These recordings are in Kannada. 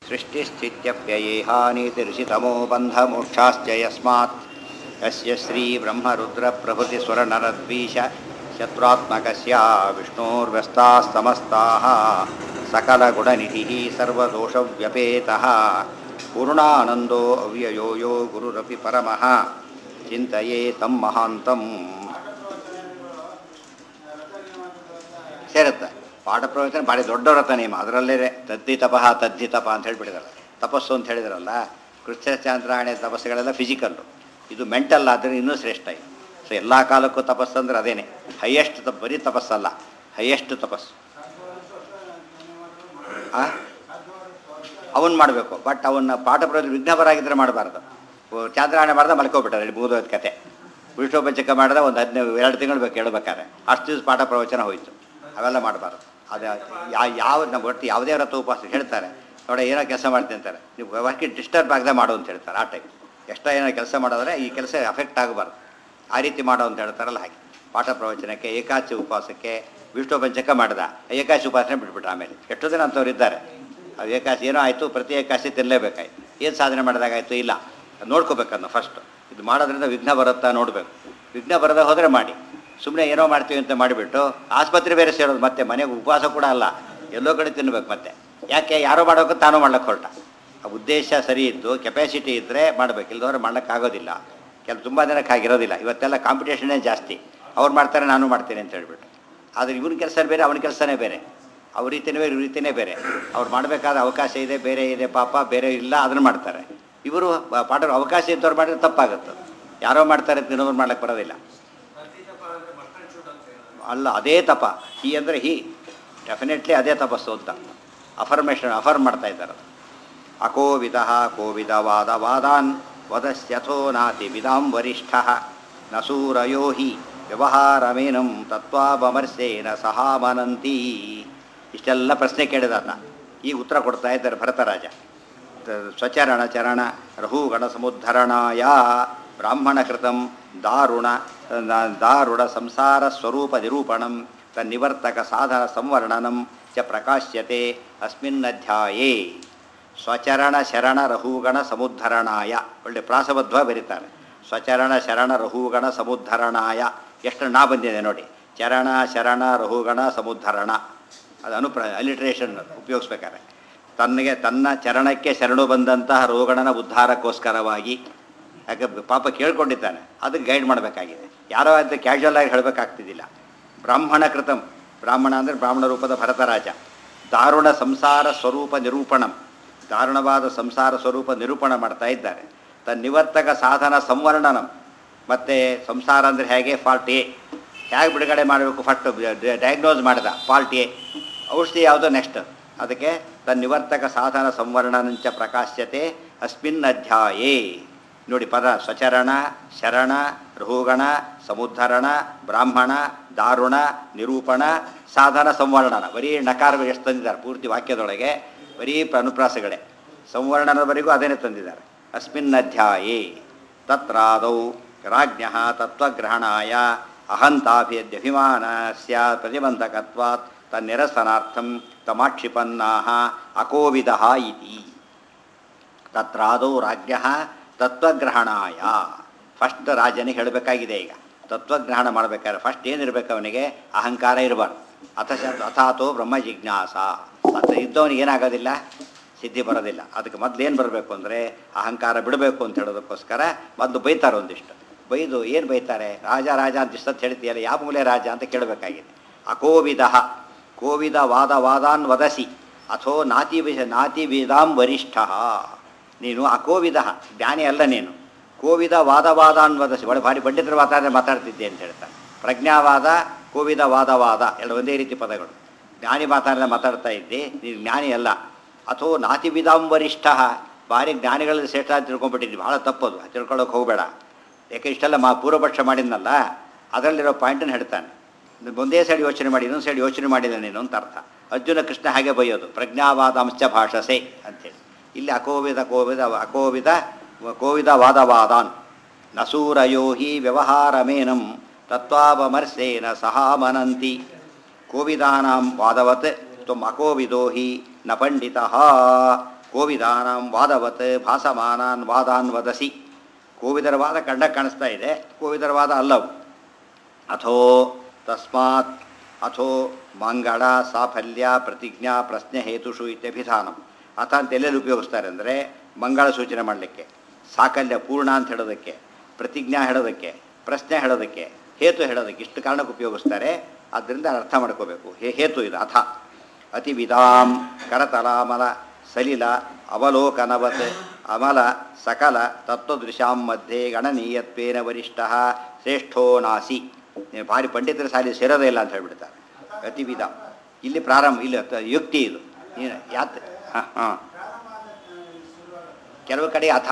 सृष्टिस्थित्यप्ययेहानीतिऋषितमो बन्धमोक्षाश्च यस्मात् यस्य श्रीब्रह्मरुद्रप्रभृतिस्वरनरद्वीष शत्रुत्मकस्य विष्णोर्व्यस्ताः समस्ताः सकलगुणनिधिः सर्वदोषव्यपेतः पूर्णानन्दो अव्ययो यो गुरुरपि परमः चिन्तये तं महान्तम् ಸೇರುತ್ತೆ ಪಾಠ ಪ್ರವಚನ ಭಾರಿ ದೊಡ್ಡವ್ರತ ನಿಯಮ ಅದರಲ್ಲೇ ತದ್ದಿ ತಪಃ ತದ್ದಿ ತಪ ಅಂತ ಹೇಳ್ಬಿಟ್ಟಿದಾರಲ್ಲ ತಪಸ್ಸು ಅಂತ ಹೇಳಿದಾರಲ್ಲ ಕೃಷ್ಣಚಾಂದ್ರಾಯಣ ತಪಸ್ಸುಗಳೆಲ್ಲ ಫಿಸಿಕಲ್ಲು ಇದು ಮೆಂಟಲ್ ಆದರೆ ಇನ್ನೂ ಶ್ರೇಷ್ಠ ಇದು ಸೊ ಎಲ್ಲ ಕಾಲಕ್ಕೂ ತಪಸ್ಸು ಅಂದ್ರೆ ಅದೇನೆ ಹೈಯೆಸ್ಟ್ ತಪ್ ಬರೀ ತಪಸ್ಸಲ್ಲ ಹೈಯೆಸ್ಟ್ ತಪಸ್ಸು ಆ ಅವನ್ ಮಾಡಬೇಕು ಬಟ್ ಅವನ್ನ ಪಾಠ ಪ್ರವಚನ ವಿಘ್ನಪರಾಗಿದ್ದರೆ ಮಾಡಬಾರ್ದು ಚಾಂದ್ರಾಯಣ ಮಾಡ್ದೆ ಮಲ್ಕೋಬಿಟ್ಟಾರೆ ಇಲ್ಲಿ ಮುಗಿದೋದ್ ಕತೆ ವಿಷ್ಣುಪಂಚಕ ಮಾಡಿದ ಒಂದು ಹದಿನೈದು ಎರಡು ತಿಂಗಳು ಬೇಕು ಹೇಳ್ಬೇಕಾದ್ರೆ ಅಷ್ಟು ದಿವಸ ಪಾಠ ಪ್ರವಚನ ಹೋಯಿತು ಅವೆಲ್ಲ ಮಾಡಬಾರ್ದು ಅದು ಯಾ ಯಾವ ನಮ್ಮ ಒಟ್ಟು ಯಾವುದೇ ವ್ರತ ಉಪವಾಸ ಹೇಳ್ತಾರೆ ನೋಡಿ ಏನೋ ಕೆಲಸ ಮಾಡ್ತೀನಿ ಅಂತಾರೆ ನೀವು ವರ್ಕಿ ಡಿಸ್ಟರ್ಬ್ ಆಗದೆ ಮಾಡು ಅಂತ ಹೇಳ್ತಾರೆ ಆ ಟೈಪ್ ಎಷ್ಟೋ ಏನೋ ಕೆಲಸ ಮಾಡೋದ್ರೆ ಈ ಕೆಲಸ ಅಫೆಕ್ಟ್ ಆಗಬಾರ್ದು ಆ ರೀತಿ ಮಾಡೋ ಅಂತ ಹೇಳ್ತಾರಲ್ಲ ಹಾಗೆ ಪಾಠ ಪ್ರವಚನಕ್ಕೆ ಏಕಾಚಿ ಉಪವಾಸಕ್ಕೆ ವಿಷ್ಣು ಪಂಚಕ ಮಾಡಿದ ಏಕಾಶಿ ಉಪಾಸನೆ ಬಿಟ್ಬಿಟ್ರು ಆಮೇಲೆ ಎಷ್ಟೋ ದಿನ ಅಂಥವ್ರು ಇದ್ದಾರೆ ಅದು ಏಕಾಶಿ ಏನೋ ಆಯಿತು ಪ್ರತಿ ಏಕಾಶಿ ತಿನ್ನಲೇಬೇಕಾಯ್ತು ಏನು ಸಾಧನೆ ಮಾಡಿದಾಗಾಯ್ತು ಇಲ್ಲ ನೋಡ್ಕೋಬೇಕನ್ನು ಫಸ್ಟು ಇದು ಮಾಡೋದ್ರಿಂದ ವಿಘ್ನ ಬರುತ್ತಾ ನೋಡಬೇಕು ವಿಘ್ನ ಬರದೆ ಹೋದರೆ ಮಾಡಿ ಸುಮ್ಮನೆ ಏನೋ ಮಾಡ್ತೀವಿ ಅಂತ ಮಾಡಿಬಿಟ್ಟು ಆಸ್ಪತ್ರೆ ಬೇರೆ ಸೇರೋದು ಮತ್ತೆ ಮನೆಗೆ ಉಪವಾಸ ಕೂಡ ಅಲ್ಲ ಎಲ್ಲೋ ಕಡೆ ತಿನ್ನಬೇಕು ಮತ್ತೆ ಯಾಕೆ ಯಾರೋ ಮಾಡೋಕೆ ತಾನು ಮಾಡ್ಲಿಕ್ಕೆ ಹೊರಟ ಆ ಉದ್ದೇಶ ಸರಿ ಇದ್ದು ಕೆಪಾಸಿಟಿ ಇದ್ದರೆ ಮಾಡಬೇಕು ಇಲ್ದವ್ರೆ ಮಾಡ್ಲಿಕ್ಕಾಗೋದಿಲ್ಲ ಕೆಲ ತುಂಬ ಜನಕ್ಕೆ ಆಗಿರೋದಿಲ್ಲ ಇವತ್ತೆಲ್ಲ ಕಾಂಪಿಟೇಷನ್ನೇ ಜಾಸ್ತಿ ಅವ್ರು ಮಾಡ್ತಾರೆ ನಾನು ಮಾಡ್ತೀನಿ ಅಂತ ಹೇಳ್ಬಿಟ್ಟು ಆದರೆ ಇವನ ಕೆಲಸ ಬೇರೆ ಅವನ ಕೆಲಸನೇ ಬೇರೆ ಅವ್ರ ರೀತಿನೇ ಬೇರೆ ಇವ್ರ ರೀತಿನೇ ಬೇರೆ ಅವ್ರು ಮಾಡಬೇಕಾದ ಅವಕಾಶ ಇದೆ ಬೇರೆ ಇದೆ ಪಾಪ ಬೇರೆ ಇಲ್ಲ ಅದನ್ನು ಮಾಡ್ತಾರೆ ಇವರು ಪಾಠ ಅವಕಾಶ ಇದ್ದವ್ರು ಮಾಡಿದ್ರೆ ತಪ್ಪಾಗುತ್ತೆ ಯಾರೋ ಮಾಡ್ತಾರೆ ಅಂತ ಇನ್ನೊಬ್ರು ಮಾಡ್ಲಿಕ್ಕೆ ಬರೋದಿಲ್ಲ ಅಲ್ಲ ಅದೇ ತಪ ಹಿ ಅಂದರೆ ಹಿ ಡೆಫಿನೆಟ್ಲಿ ಅದೇ ತಪಸ್ಸು ಅಂತ ಅಫರ್ಮೇಷನ್ ಅಫರ್ಮ್ ಮಾಡ್ತಾ ಇದ್ದಾರೆ ಅಕೋವಿದ ಕೋವಿದ ವಾದ ವಾದಾನ್ ವದಸ್ಯಥೋ ನಾತಿ ವಿದಾಂ ವರಿಷ್ಠ ನಸೂರಯೋ ಹಿ ವ್ಯವಹಾರಮೇನಂ ತತ್ವಾಬಮರ್ಸೇನ ಸಹ ಮನಂತಿ ಇಷ್ಟೆಲ್ಲ ಪ್ರಶ್ನೆ ಕೇಳಿದಾತ ಈಗ ಉತ್ತರ ಕೊಡ್ತಾ ಇದ್ದಾರೆ ಭರತರಾಜ ಸ್ವಚರಣ ಚರಣ ರಹುಗಣ ಸಮುದ್ಧರಣಾಯ ಬ್ರಾಹ್ಮಣ ಕೃತಂ ದಾರುಣ ದಾರುಣ ಸಂಸಾರ ಸ್ವರೂಪ ನಿರೂಪಣಂ ತನ್ನಿವರ್ತಕ ಸಾಧನ ಸಂವರ್ಣನಂ ಚ ಪ್ರಕಾಶ್ಯತೆ ಅಸ್ಮಿನ್ನಧ್ಯಾಯೇ ಸ್ವಚರಣ ಶರಣ ರಹುಗಣ ಸಮುದ್ಧರಣಾಯ ಒಳ್ಳೆ ಪ್ರಾಸಬದ್ಧ ಬರೀತಾರೆ ಸ್ವಚರಣ ಶರಣ ರಹುಗಣ ಸಮುದ್ಧರಣಾಯ ಎಷ್ಟು ನಾ ಬಂದಿದೆ ನೋಡಿ ಚರಣ ಶರಣ ರಹುಗಣ ಸಮುದ್ಧರಣ ಅದು ಅನುಪ್ರ ಅಲಿಟ್ರೇಷನ್ ಉಪಯೋಗಿಸ್ಬೇಕಾರೆ ತನ್ನಗೆ ತನ್ನ ಚರಣಕ್ಕೆ ಶರಣು ಬಂದಂತಹ ರೋಗಣನ ಉದ್ಧಾರಕ್ಕೋಸ್ಕರವಾಗಿ ಯಾಕೆ ಪಾಪ ಕೇಳ್ಕೊಂಡಿದ್ದಾನೆ ಅದಕ್ಕೆ ಗೈಡ್ ಮಾಡಬೇಕಾಗಿದೆ ಯಾರೋ ಅಂತ ಕ್ಯಾಶುವಲ್ ಆಗಿ ಹೇಳಬೇಕಾಗ್ತಿದ್ದಿಲ್ಲ ಬ್ರಾಹ್ಮಣ ಕೃತಂ ಬ್ರಾಹ್ಮಣ ಅಂದರೆ ಬ್ರಾಹ್ಮಣ ರೂಪದ ಭರತರಾಜ ದಾರುಣ ಸಂಸಾರ ಸ್ವರೂಪ ನಿರೂಪಣಂ ದಾರುಣವಾದ ಸಂಸಾರ ಸ್ವರೂಪ ನಿರೂಪಣ ಮಾಡ್ತಾ ಇದ್ದಾರೆ ತನ್ನ ನಿವರ್ತಕ ಸಾಧನ ಸಂವರ್ಣನಂ ಮತ್ತು ಸಂಸಾರ ಅಂದರೆ ಹೇಗೆ ಫಾಲ್ಟ್ ಎ ಹೇಗೆ ಬಿಡುಗಡೆ ಮಾಡಬೇಕು ಫಸ್ಟ್ ಡಯಾಗ್ನೋಸ್ ಮಾಡಿದ ಫಾಲ್ಟ್ ಎ ಔಷಧಿ ಯಾವುದೋ ನೆಕ್ಸ್ಟ್ ಅದಕ್ಕೆ ತನ್ನ ನಿವರ್ತಕ ಸಾಧನ ಸಂವರ್ಣನಂಚ ಪ್ರಕಾಶ್ಯತೆ ಅಸ್ಮಿನ್ ಅಧ್ಯಾಯೇ ನೋಡಿ ಪದ ಸ್ವಚರಣ ಶರಣ ಋಹುಗಣ ಸಮುದ್ಧರಣ ಬ್ರಾಹ್ಮಣ ದಾರುಣ ನಿರೂಪಣ ಸಾಧನ ಸಂವರ್ಣನ ಬರೀ ನಕಾರ ಎಷ್ಟು ತಂದಿದ್ದಾರೆ ಪೂರ್ತಿ ವಾಕ್ಯದೊಳಗೆ ಬರೀ ಅನುಪ್ರಾಸಗಳೇ ಸಂವರ್ಣನವರೆಗೂ ಅದೇನೇ ತಂದಿದ್ದಾರೆ ಅಸ್ಮಿನ್ ಅಧ್ಯಾಯೇ ತತ್ರಾದೌ ರಾಜ್ಞ ತತ್ವಗ್ರಹಣಾಯ ಅಹಂತಾಭಿಯದ್ಯಭಿಮಾನಸ್ಯ ಪ್ರತಿಬಂಧಕತ್ವಾತ್ ತನ್ನಿರಸನಾರ್ಥಂ ತಮಾಕ್ಷಿಪನ್ನಾಹ ಅಕೋವಿದ ಇತಿ ತತ್ರಾದೌ ರಾಜ್ಞ ತತ್ವಗ್ರಹಣಾಯ ಫಸ್ಟ್ ರಾಜನಿಗೆ ಹೇಳಬೇಕಾಗಿದೆ ಈಗ ತತ್ವಗ್ರಹಣ ಮಾಡಬೇಕಾದ್ರೆ ಫಸ್ಟ್ ಏನಿರಬೇಕು ಅವನಿಗೆ ಅಹಂಕಾರ ಇರಬಾರ್ದು ಅಥ ಅಥಾತೋ ಬ್ರಹ್ಮ ಜಿಜ್ಞಾಸ ಮತ್ತು ಇದ್ದವನಿಗೆ ಏನಾಗೋದಿಲ್ಲ ಸಿದ್ಧಿ ಬರೋದಿಲ್ಲ ಅದಕ್ಕೆ ಮೊದಲು ಏನು ಬರಬೇಕು ಅಂದರೆ ಅಹಂಕಾರ ಬಿಡಬೇಕು ಅಂತ ಹೇಳೋದಕ್ಕೋಸ್ಕರ ಮೊದಲು ಬೈತಾರೆ ಒಂದಿಷ್ಟು ಬೈದು ಏನು ಬೈತಾರೆ ರಾಜ ರಾಜ ಅಂತ ಇಷ್ಟೊತ್ತು ಹೇಳ್ತೀಯಲ್ಲ ಯಾವ ಮೂಲೆ ರಾಜ ಅಂತ ಕೇಳಬೇಕಾಗಿದೆ ಅಕೋವಿದ ಕೋವಿದ ವಾದ ವಾದಾನ್ ವದಸಿ ಅಥೋ ನಾತಿ ವಿಷ ನಾತಿ ವೇದಾಂ ವರಿಷ್ಠ ನೀನು ಅಕೋವಿದ ಜ್ಞಾನಿ ಅಲ್ಲ ನೀನು ಕೋವಿದ ವಾದ ವಾದಾನ್ ವದಸಿ ಒಳ್ಳೆ ಭಾರಿ ಪಂಡಿತರ ಮಾತಾಡಿದ್ರೆ ಮಾತಾಡ್ತಿದ್ದೆ ಅಂತ ಹೇಳ್ತಾನೆ ಪ್ರಜ್ಞಾವಾದ ಕೋವಿದ ವಾದ ವಾದ ಎರಡು ಒಂದೇ ರೀತಿ ಪದಗಳು ಜ್ಞಾನಿ ಮಾತಾಡಿದ್ರೆ ಮಾತಾಡ್ತಾ ಇದ್ದೆ ನೀನು ಜ್ಞಾನಿ ಅಲ್ಲ ಅಥೋ ನಾತಿ ವಿಧಾಂ ವರಿಷ್ಠ ಭಾರಿ ಜ್ಞಾನಿಗಳಲ್ಲಿ ಶ್ರೇಷ್ಠ ಅಂತ ತಿಳ್ಕೊಂಡ್ಬಿಟ್ಟಿದ್ವಿ ಭಾಳ ತಪ್ಪದು ತಿಳ್ಕೊಳ್ಳೋಕೆ ಹೋಗಬೇಡ ಯಾಕೆ ಇಷ್ಟೆಲ್ಲ ಮಾ ಪೂರ್ವಪಕ್ಷ ಮಾಡಿದ್ನಲ್ಲ ಅದರಲ್ಲಿರೋ ಪಾಯಿಂಟನ್ನು ಹೇಳ್ತಾನೆ ಒಂದೇ ಸೈಡ್ ಯೋಚನೆ ಮಾಡಿ ಇನ್ನೊಂದು ಸೈಡ್ ಯೋಚನೆ ಮಾಡಿಲ್ಲ ನೀನು ಅಂತ ಅರ್ಥ ಅರ್ಜುನ ಕೃಷ್ಣ ಹಾಗೆ ಬೈಯೋದು ಪ್ರಜ್ಞಾವಾದಾಂಶ ಭಾಷಸೆ ಅಂಥೇಳಿ ಇಲ್ಲಿ ಅಕೋವಿದ ಕೋವಿದ ಅಕೋವಿದ ಕೋವಿದ ವಾದವಾದಾನ್ ನಸೂರಯೋ ಹಿ ವ್ಯವಹಾರಮೇನಂ ತತ್ವಾವಮರ್ಸೇನ ಸಹ ಮನಂತಿ ಕೋವಿದಾನಾಂ ವಾದವತ್ ತ್ವಂ ಅಕೋವಿದೋ ಹಿ ನ ಪಂಡಿತ ಕೋವಿದಾನಾಂ ವಾದವತ್ ಭಾಸಮಾನಾನ್ ವಾದಾನ್ ವದಸಿ ಕೋವಿದರ ವಾದ ಕಂಡ ಕಾಣಿಸ್ತಾ ಇದೆ ಕೋವಿದರ ವಾದ ಅಲ್ಲವು ಅಥೋ ತಸ್ಮಾತ್ ಅಥೋ ಮಂಗಳ ಸಾಫಲ್ಯ ಪ್ರತಿಜ್ಞಾ ಪ್ರಶ್ನೆ ಹೇತುಷು ಇತ್ಯಭಿಧಾನಂ ಅಥ ಅಂತ ಎಲ್ಲೆಲ್ಲಿ ಉಪಯೋಗಿಸ್ತಾರೆ ಅಂದರೆ ಮಂಗಳ ಸೂಚನೆ ಮಾಡಲಿಕ್ಕೆ ಸಾಕಲ್ಯ ಪೂರ್ಣ ಅಂತ ಹೇಳೋದಕ್ಕೆ ಪ್ರತಿಜ್ಞಾ ಹೇಳೋದಕ್ಕೆ ಪ್ರಶ್ನೆ ಹೇಳೋದಕ್ಕೆ ಹೇತು ಹೇಳೋದಕ್ಕೆ ಇಷ್ಟು ಕಾರಣಕ್ಕೆ ಉಪಯೋಗಿಸ್ತಾರೆ ಆದ್ದರಿಂದ ಅರ್ಥ ಮಾಡ್ಕೋಬೇಕು ಹೇ ಹೇತು ಇದು ಅಥ ಅತಿ ವಿಧಾಂ ಕರತಲಾಮಲ ಸಲಿಲ ಅವಲೋಕನವತ್ ಅಮಲ ಸಕಲ ತತ್ವದೃಶಾಂ ಮಧ್ಯೆ ಗಣನೀಯತ್ವೇನ ವರಿಷ್ಠ ಶ್ರೇಷ್ಠೋ ನಾಸಿ ನೀನು ಭಾರಿ ಪಂಡಿತರ ಸಾಲಿ ಸೇರೋದೇ ಇಲ್ಲ ಅಂತ ಹೇಳ್ಬಿಡ್ತಾರೆ ಅತಿ ವಿಧ ಇಲ್ಲಿ ಪ್ರಾರಂಭ ಇಲ್ಲಿ ತ- ಯುಕ್ತಿ ಇದು ಏನು ಯಾತ್ ಹಾಂ ಹಾಂ ಕೆಲವು ಕಡೆ ಅಥ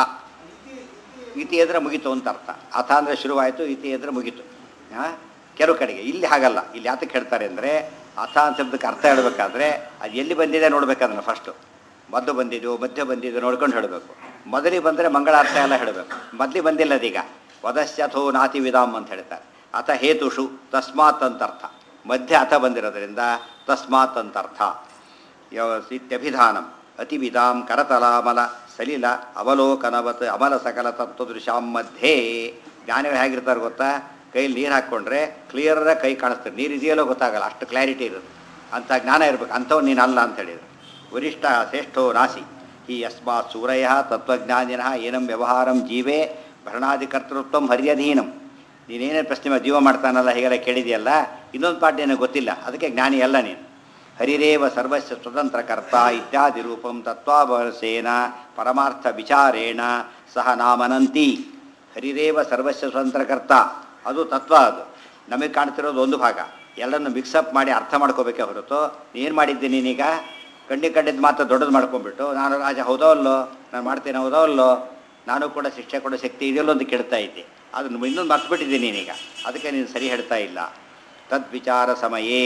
ಇತಿ ಎದ್ರೆ ಮುಗೀತು ಅಂತ ಅರ್ಥ ಅಥ ಅಂದರೆ ಶುರುವಾಯಿತು ಇತಿ ಎದ್ರೆ ಮುಗೀತು ಹಾಂ ಕೆಲವು ಕಡೆಗೆ ಇಲ್ಲಿ ಹಾಗಲ್ಲ ಇಲ್ಲಿ ಯಾತಕ್ಕೆ ಹೇಳ್ತಾರೆ ಅಂದರೆ ಅಥ ಅಂತ ಶಬ್ದಕ್ಕೆ ಅರ್ಥ ಹೇಳಬೇಕಾದ್ರೆ ಅದು ಎಲ್ಲಿ ಬಂದಿದೆ ನೋಡ್ಬೇಕದನ್ನು ಫಸ್ಟು ಮದ್ದು ಬಂದಿದ್ದು ಮಧ್ಯ ಬಂದಿದ್ದು ನೋಡ್ಕೊಂಡು ಹೇಳಬೇಕು ಮೊದಲಿಗೆ ಬಂದರೆ ಮಂಗಳಾರ್ಥ ಎಲ್ಲ ಹೇಳಬೇಕು ಮೊದಲಿಗೆ ಬಂದಿಲ್ಲ ಅದೀಗ ವದಶ್ಯಥೋ ನಾತಿ ವಿಧಾಮ್ ಅಂತ ಹೇಳ್ತಾರೆ ಅಥ ಹೇತುಷು ತಸ್ಮಾತ್ ಅಂತ ಅರ್ಥ ಮಧ್ಯ ಅಥ ಬಂದಿರೋದ್ರಿಂದ ತಸ್ಮಾತ್ ಅಂತ ಅರ್ಥ ಯಾವ- ಇತ್ಯಭಿಧಾನಂ ಅತಿವಿಧಾಂ ಕರತಲಾಮಲ ಸಲಿಲ ಅವಲೋಕನವತ್ ಅಮಲ ಸಕಲ ತತ್ವದೃಶಾಂ ಮಧ್ಯೆ ಜ್ಞಾನಿಗಳು ಹೇಗಿರ್ತಾರೆ ಗೊತ್ತಾ ಕೈಯಲ್ಲಿ ನೀರು ಹಾಕ್ಕೊಂಡ್ರೆ ಕ್ಲಿಯರಾಗಿ ಕೈ ಕಾಣಿಸ್ತಾರೆ ನೀರು ಇದೆಯಲ್ಲೋ ಗೊತ್ತಾಗಲ್ಲ ಅಷ್ಟು ಕ್ಲಾರಿಟಿ ಇರುತ್ತೆ ಅಂಥ ಜ್ಞಾನ ಇರಬೇಕು ಅಂಥವ್ ನೀನು ಅಲ್ಲ ಅಂತ ಹೇಳಿದ್ರು ವರಿಷ್ಠ ಶ್ರೇಷ್ಠೋ ನಾಸಿ ಈ ಯಸ್ಮಾತ್ ಸೂರಯ ತತ್ವಜ್ಞಾನಿನಃ ಏನಂ ವ್ಯವಹಾರಂ ಜೀವೇ ಭರಣಾಧಿಕರ್ತೃತ್ವ ಹರ್ಯಧೀನಂ ನೀನೇನೇ ಪ್ರಶ್ನೆ ಮಾಡಿ ಜೀವ ಮಾಡ್ತಾನಲ್ಲ ಹೀಗೆಲ್ಲ ಕೇಳಿದೆಯಲ್ಲ ಇನ್ನೊಂದು ಪಾಠ ನಿನಗೆ ಗೊತ್ತಿಲ್ಲ ಅದಕ್ಕೆ ಜ್ಞಾನಿ ಅಲ್ಲ ನೀನು ಹರಿರೇವ ಸರ್ವಸ್ಯ ಸ್ವತಂತ್ರ ಕರ್ತ ಇತ್ಯಾದಿ ರೂಪಂ ತತ್ವಾಭರಸೇನ ಪರಮಾರ್ಥ ವಿಚಾರೇಣ ಸಹ ನಾಮನಂತಿ ಹರಿರೇವ ಸರ್ವಸ್ಯ ಸ್ವತಂತ್ರ ಕರ್ತ ಅದು ತತ್ವ ಅದು ನಮಗೆ ಕಾಣ್ತಿರೋದು ಒಂದು ಭಾಗ ಎಲ್ಲರನ್ನು ಮಿಕ್ಸಪ್ ಮಾಡಿ ಅರ್ಥ ಮಾಡ್ಕೋಬೇಕೇ ಹೊರತು ಏನು ಮಾಡಿದ್ದೆ ನೀನೀಗ ಕಂಡಿ ಕಂಡಿದ್ದು ಮಾತ್ರ ದೊಡ್ಡದು ಮಾಡ್ಕೊಂಡ್ಬಿಟ್ಟು ನಾನು ರಾಜ ಹೌದೋ ಅಲ್ಲೋ ನಾನು ಮಾಡ್ತೇನೆ ಹೌದೋ ಅಲ್ಲೋ ನಾನು ಕೂಡ ಶಿಕ್ಷೆ ಕೊಡೋ ಶಕ್ತಿ ಇದೆಯಲ್ಲೋ ಅಂತ ಕೇಳ್ತಾ ಇದ್ದೆ ಅದನ್ನು ಇನ್ನೊಂದು ಮರ್ತ್ಬಿಟ್ಟಿದ್ದೀನಿ ನೀನೀಗ ಅದಕ್ಕೆ ನೀನು ಸರಿ ಹೇಳ್ತಾ ಇಲ್ಲ ತದ್ವಿಚಾರ ಸಮಯೇ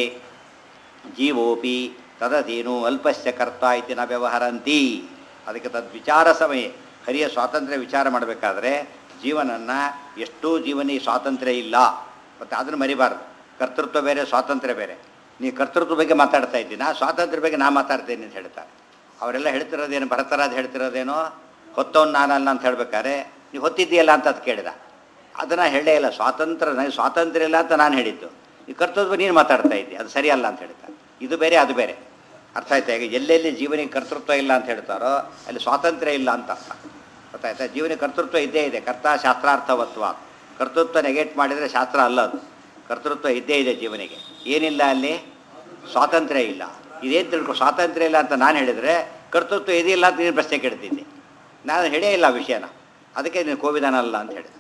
ಜೀವೋಪಿ ತದಧೀನು ಅಲ್ಪಸ್ಯ ಕರ್ತ ಇತಿ ನ ವ್ಯವಹರಂತಿ ಅದಕ್ಕೆ ತದ್ವಿಚಾರ ಸಮಯ ಹರಿಯ ಸ್ವಾತಂತ್ರ್ಯ ವಿಚಾರ ಮಾಡಬೇಕಾದ್ರೆ ಜೀವನನ್ನು ಎಷ್ಟೂ ಜೀವನಿಗೆ ಸ್ವಾತಂತ್ರ್ಯ ಇಲ್ಲ ಮತ್ತು ಅದನ್ನು ಮರಿಬಾರ್ದು ಕರ್ತೃತ್ವ ಬೇರೆ ಸ್ವಾತಂತ್ರ್ಯ ಬೇರೆ ನೀ ಕರ್ತೃತ್ವ ಬಗ್ಗೆ ಮಾತಾಡ್ತಾ ಇದ್ದೀನಿ ನಾ ಸ್ವಾತಂತ್ರ್ಯ ಬಗ್ಗೆ ನಾ ಮಾತಾಡ್ತೇನೆ ಅಂತ ಹೇಳ್ತಾರೆ ಅವರೆಲ್ಲ ಹೇಳ್ತಿರೋದೇನು ಭರತರಾಜ್ ಹೇಳ್ತಿರೋದೇನೋ ಹೊತ್ತವನು ನಾನಲ್ಲ ಅಂತ ಹೇಳ್ಬೇಕಾದ್ರೆ ನೀವು ಹೊತ್ತಿದ್ದೀಯಲ್ಲ ಅಂತ ಅದು ಕೇಳಿದ ಅದನ್ನು ಹೇಳೇ ಇಲ್ಲ ಸ್ವಾತಂತ್ರ್ಯ ನನಗೆ ಸ್ವಾತಂತ್ರ್ಯ ಇಲ್ಲ ಅಂತ ನಾನು ಹೇಳಿದ್ದು ಈ ಕರ್ತೃತ್ವ ನೀನು ಮಾತಾಡ್ತಾ ಇದ್ದೆ ಅದು ಸರಿಯಲ್ಲ ಅಂತ ಹೇಳ್ತಾರೆ ಇದು ಬೇರೆ ಅದು ಬೇರೆ ಅರ್ಥ ಆಯ್ತಾ ಈಗ ಎಲ್ಲೆಲ್ಲಿ ಜೀವನಿಗೆ ಕರ್ತೃತ್ವ ಇಲ್ಲ ಅಂತ ಹೇಳ್ತಾರೋ ಅಲ್ಲಿ ಸ್ವಾತಂತ್ರ್ಯ ಇಲ್ಲ ಅಂತ ಅರ್ಥ ಗೊತ್ತಾಯ್ತಾ ಜೀವನಿಗೆ ಕರ್ತೃತ್ವ ಇದ್ದೇ ಇದೆ ಕರ್ತ ಶಾಸ್ತ್ರಾರ್ಥವತ್ವ ಕರ್ತೃತ್ವ ನೆಗೆಟ್ ಮಾಡಿದರೆ ಶಾಸ್ತ್ರ ಅಲ್ಲ ಅದು ಕರ್ತೃತ್ವ ಇದ್ದೇ ಇದೆ ಜೀವನಿಗೆ ಏನಿಲ್ಲ ಅಲ್ಲಿ ಸ್ವಾತಂತ್ರ್ಯ ಇಲ್ಲ ಇದೇನು ತಿಳ್ಕೊ ಸ್ವಾತಂತ್ರ್ಯ ಇಲ್ಲ ಅಂತ ನಾನು ಹೇಳಿದರೆ ಕರ್ತೃತ್ವ ಇದೆಯಿಲ್ಲ ಅಂತ ನೀನು ಪ್ರಶ್ನೆ ಕೇಳ್ತಿದ್ದೆ ನಾನು ಹೇಳೇ ಇಲ್ಲ ಆ ವಿಷಯನ ಅದಕ್ಕೆ ನೀನು ಕೋವಿದಾನ ಅಲ್ಲ ಅಂತ ಹೇಳಿದೆ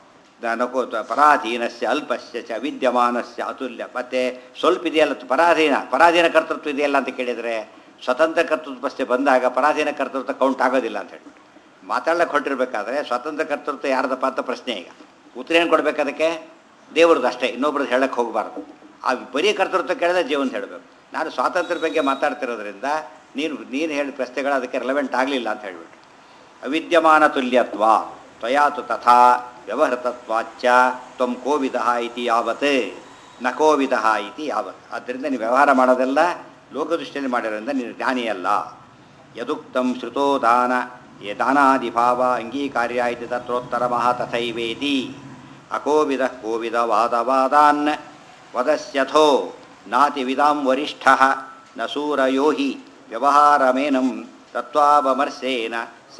ನಕೋ ಪರಾಧೀನಸ್ಯ ಅಲ್ಪಸ್ಯ ಚ ವಿದ್ಯಮಾನಸ್ಯ ಅತುಲ್ಯ ಮತ್ತು ಸ್ವಲ್ಪ ಇದೆಯಲ್ಲ ಪರಾಧೀನ ಪರಾಧೀನ ಕರ್ತೃತ್ವ ಇದೆಯಲ್ಲ ಅಂತ ಕೇಳಿದರೆ ಸ್ವತಂತ್ರ ಕರ್ತೃತ್ವ ಪ್ರಶ್ನೆ ಬಂದಾಗ ಪರಾಧೀನ ಕರ್ತೃತ್ವ ಕೌಂಟ್ ಆಗೋದಿಲ್ಲ ಅಂತ ಹೇಳ್ಬಿಟ್ಟು ಮಾತಾಡ್ಲಿಕ್ಕೆ ಹೊರಟಿರ್ಬೇಕಾದ್ರೆ ಸ್ವತಂತ್ರ ಕರ್ತೃತ್ವ ಯಾರ್ದಪ್ಪ ಅಂತ ಪ್ರಶ್ನೆ ಈಗ ಉತ್ತರ ಏನು ಕೊಡ್ಬೇಕು ಅದಕ್ಕೆ ದೇವ್ರದ್ದು ಅಷ್ಟೇ ಇನ್ನೊಬ್ರದ್ದು ಹೇಳಕ್ಕೆ ಹೋಗಬಾರ್ದು ಆ ಬರೀ ಕರ್ತೃತ್ವ ಕೇಳಿದ್ರೆ ಜೀವನ ಹೇಳಬೇಕು ನಾನು ಸ್ವಾತಂತ್ರ್ಯ ಬಗ್ಗೆ ಮಾತಾಡ್ತಿರೋದ್ರಿಂದ ನೀನು ನೀನು ಹೇಳಿದ ಪ್ರಶ್ನೆಗಳು ಅದಕ್ಕೆ ರೆಲೆವೆಂಟ್ ಆಗಲಿಲ್ಲ ಅಂತ ಹೇಳ್ಬಿಟ್ಟು ಅವಿದ್ಯಮಾನ ತುಲ್ಯತ್ವ ತ್ವಯಾತು ತಥಾ ವ್ಯವಹೃತತ್ವಾಚ್ಚ ತ್ವಂ ಕೋವಿದ ಇತಿ ಯಾವತ್ ನ ಕೋವಿದ ಇತಿ ಯಾವತ್ ಆದ್ದರಿಂದ ನೀವು ವ್ಯವಹಾರ ಮಾಡೋದೆಲ್ಲ ಲೋಕದೃಷ್ಟಿಯಲ್ಲಿ ಮಾಡಿರೋದ್ರಿಂದ ನೀನು ಜ್ಞಾನಿಯಲ್ಲ ಯದುಕ್ತಂ ಶ್ರುತೋ ದಾನ ಯೇ ದಾನಾದಿಭಾವ ಅಂಗೀಕಾರ್ಯ ಇತಿ ತತ್ರೋತ್ತರಮಃ ತಥೈವೇತಿ ಅಕೋವಿದ ಕೋವಿದ ವಾದವಾದಾನ್ ವದಸ್ಯಥೋ ನಾತಿವಿದಾಂ ವರಿಷ್ಠ ನ ಸೂರಯೋ ಹಿ ವ್ಯವಹಾರಮೇನಂ ತತ್ವಾವಮರ್ಶೇನ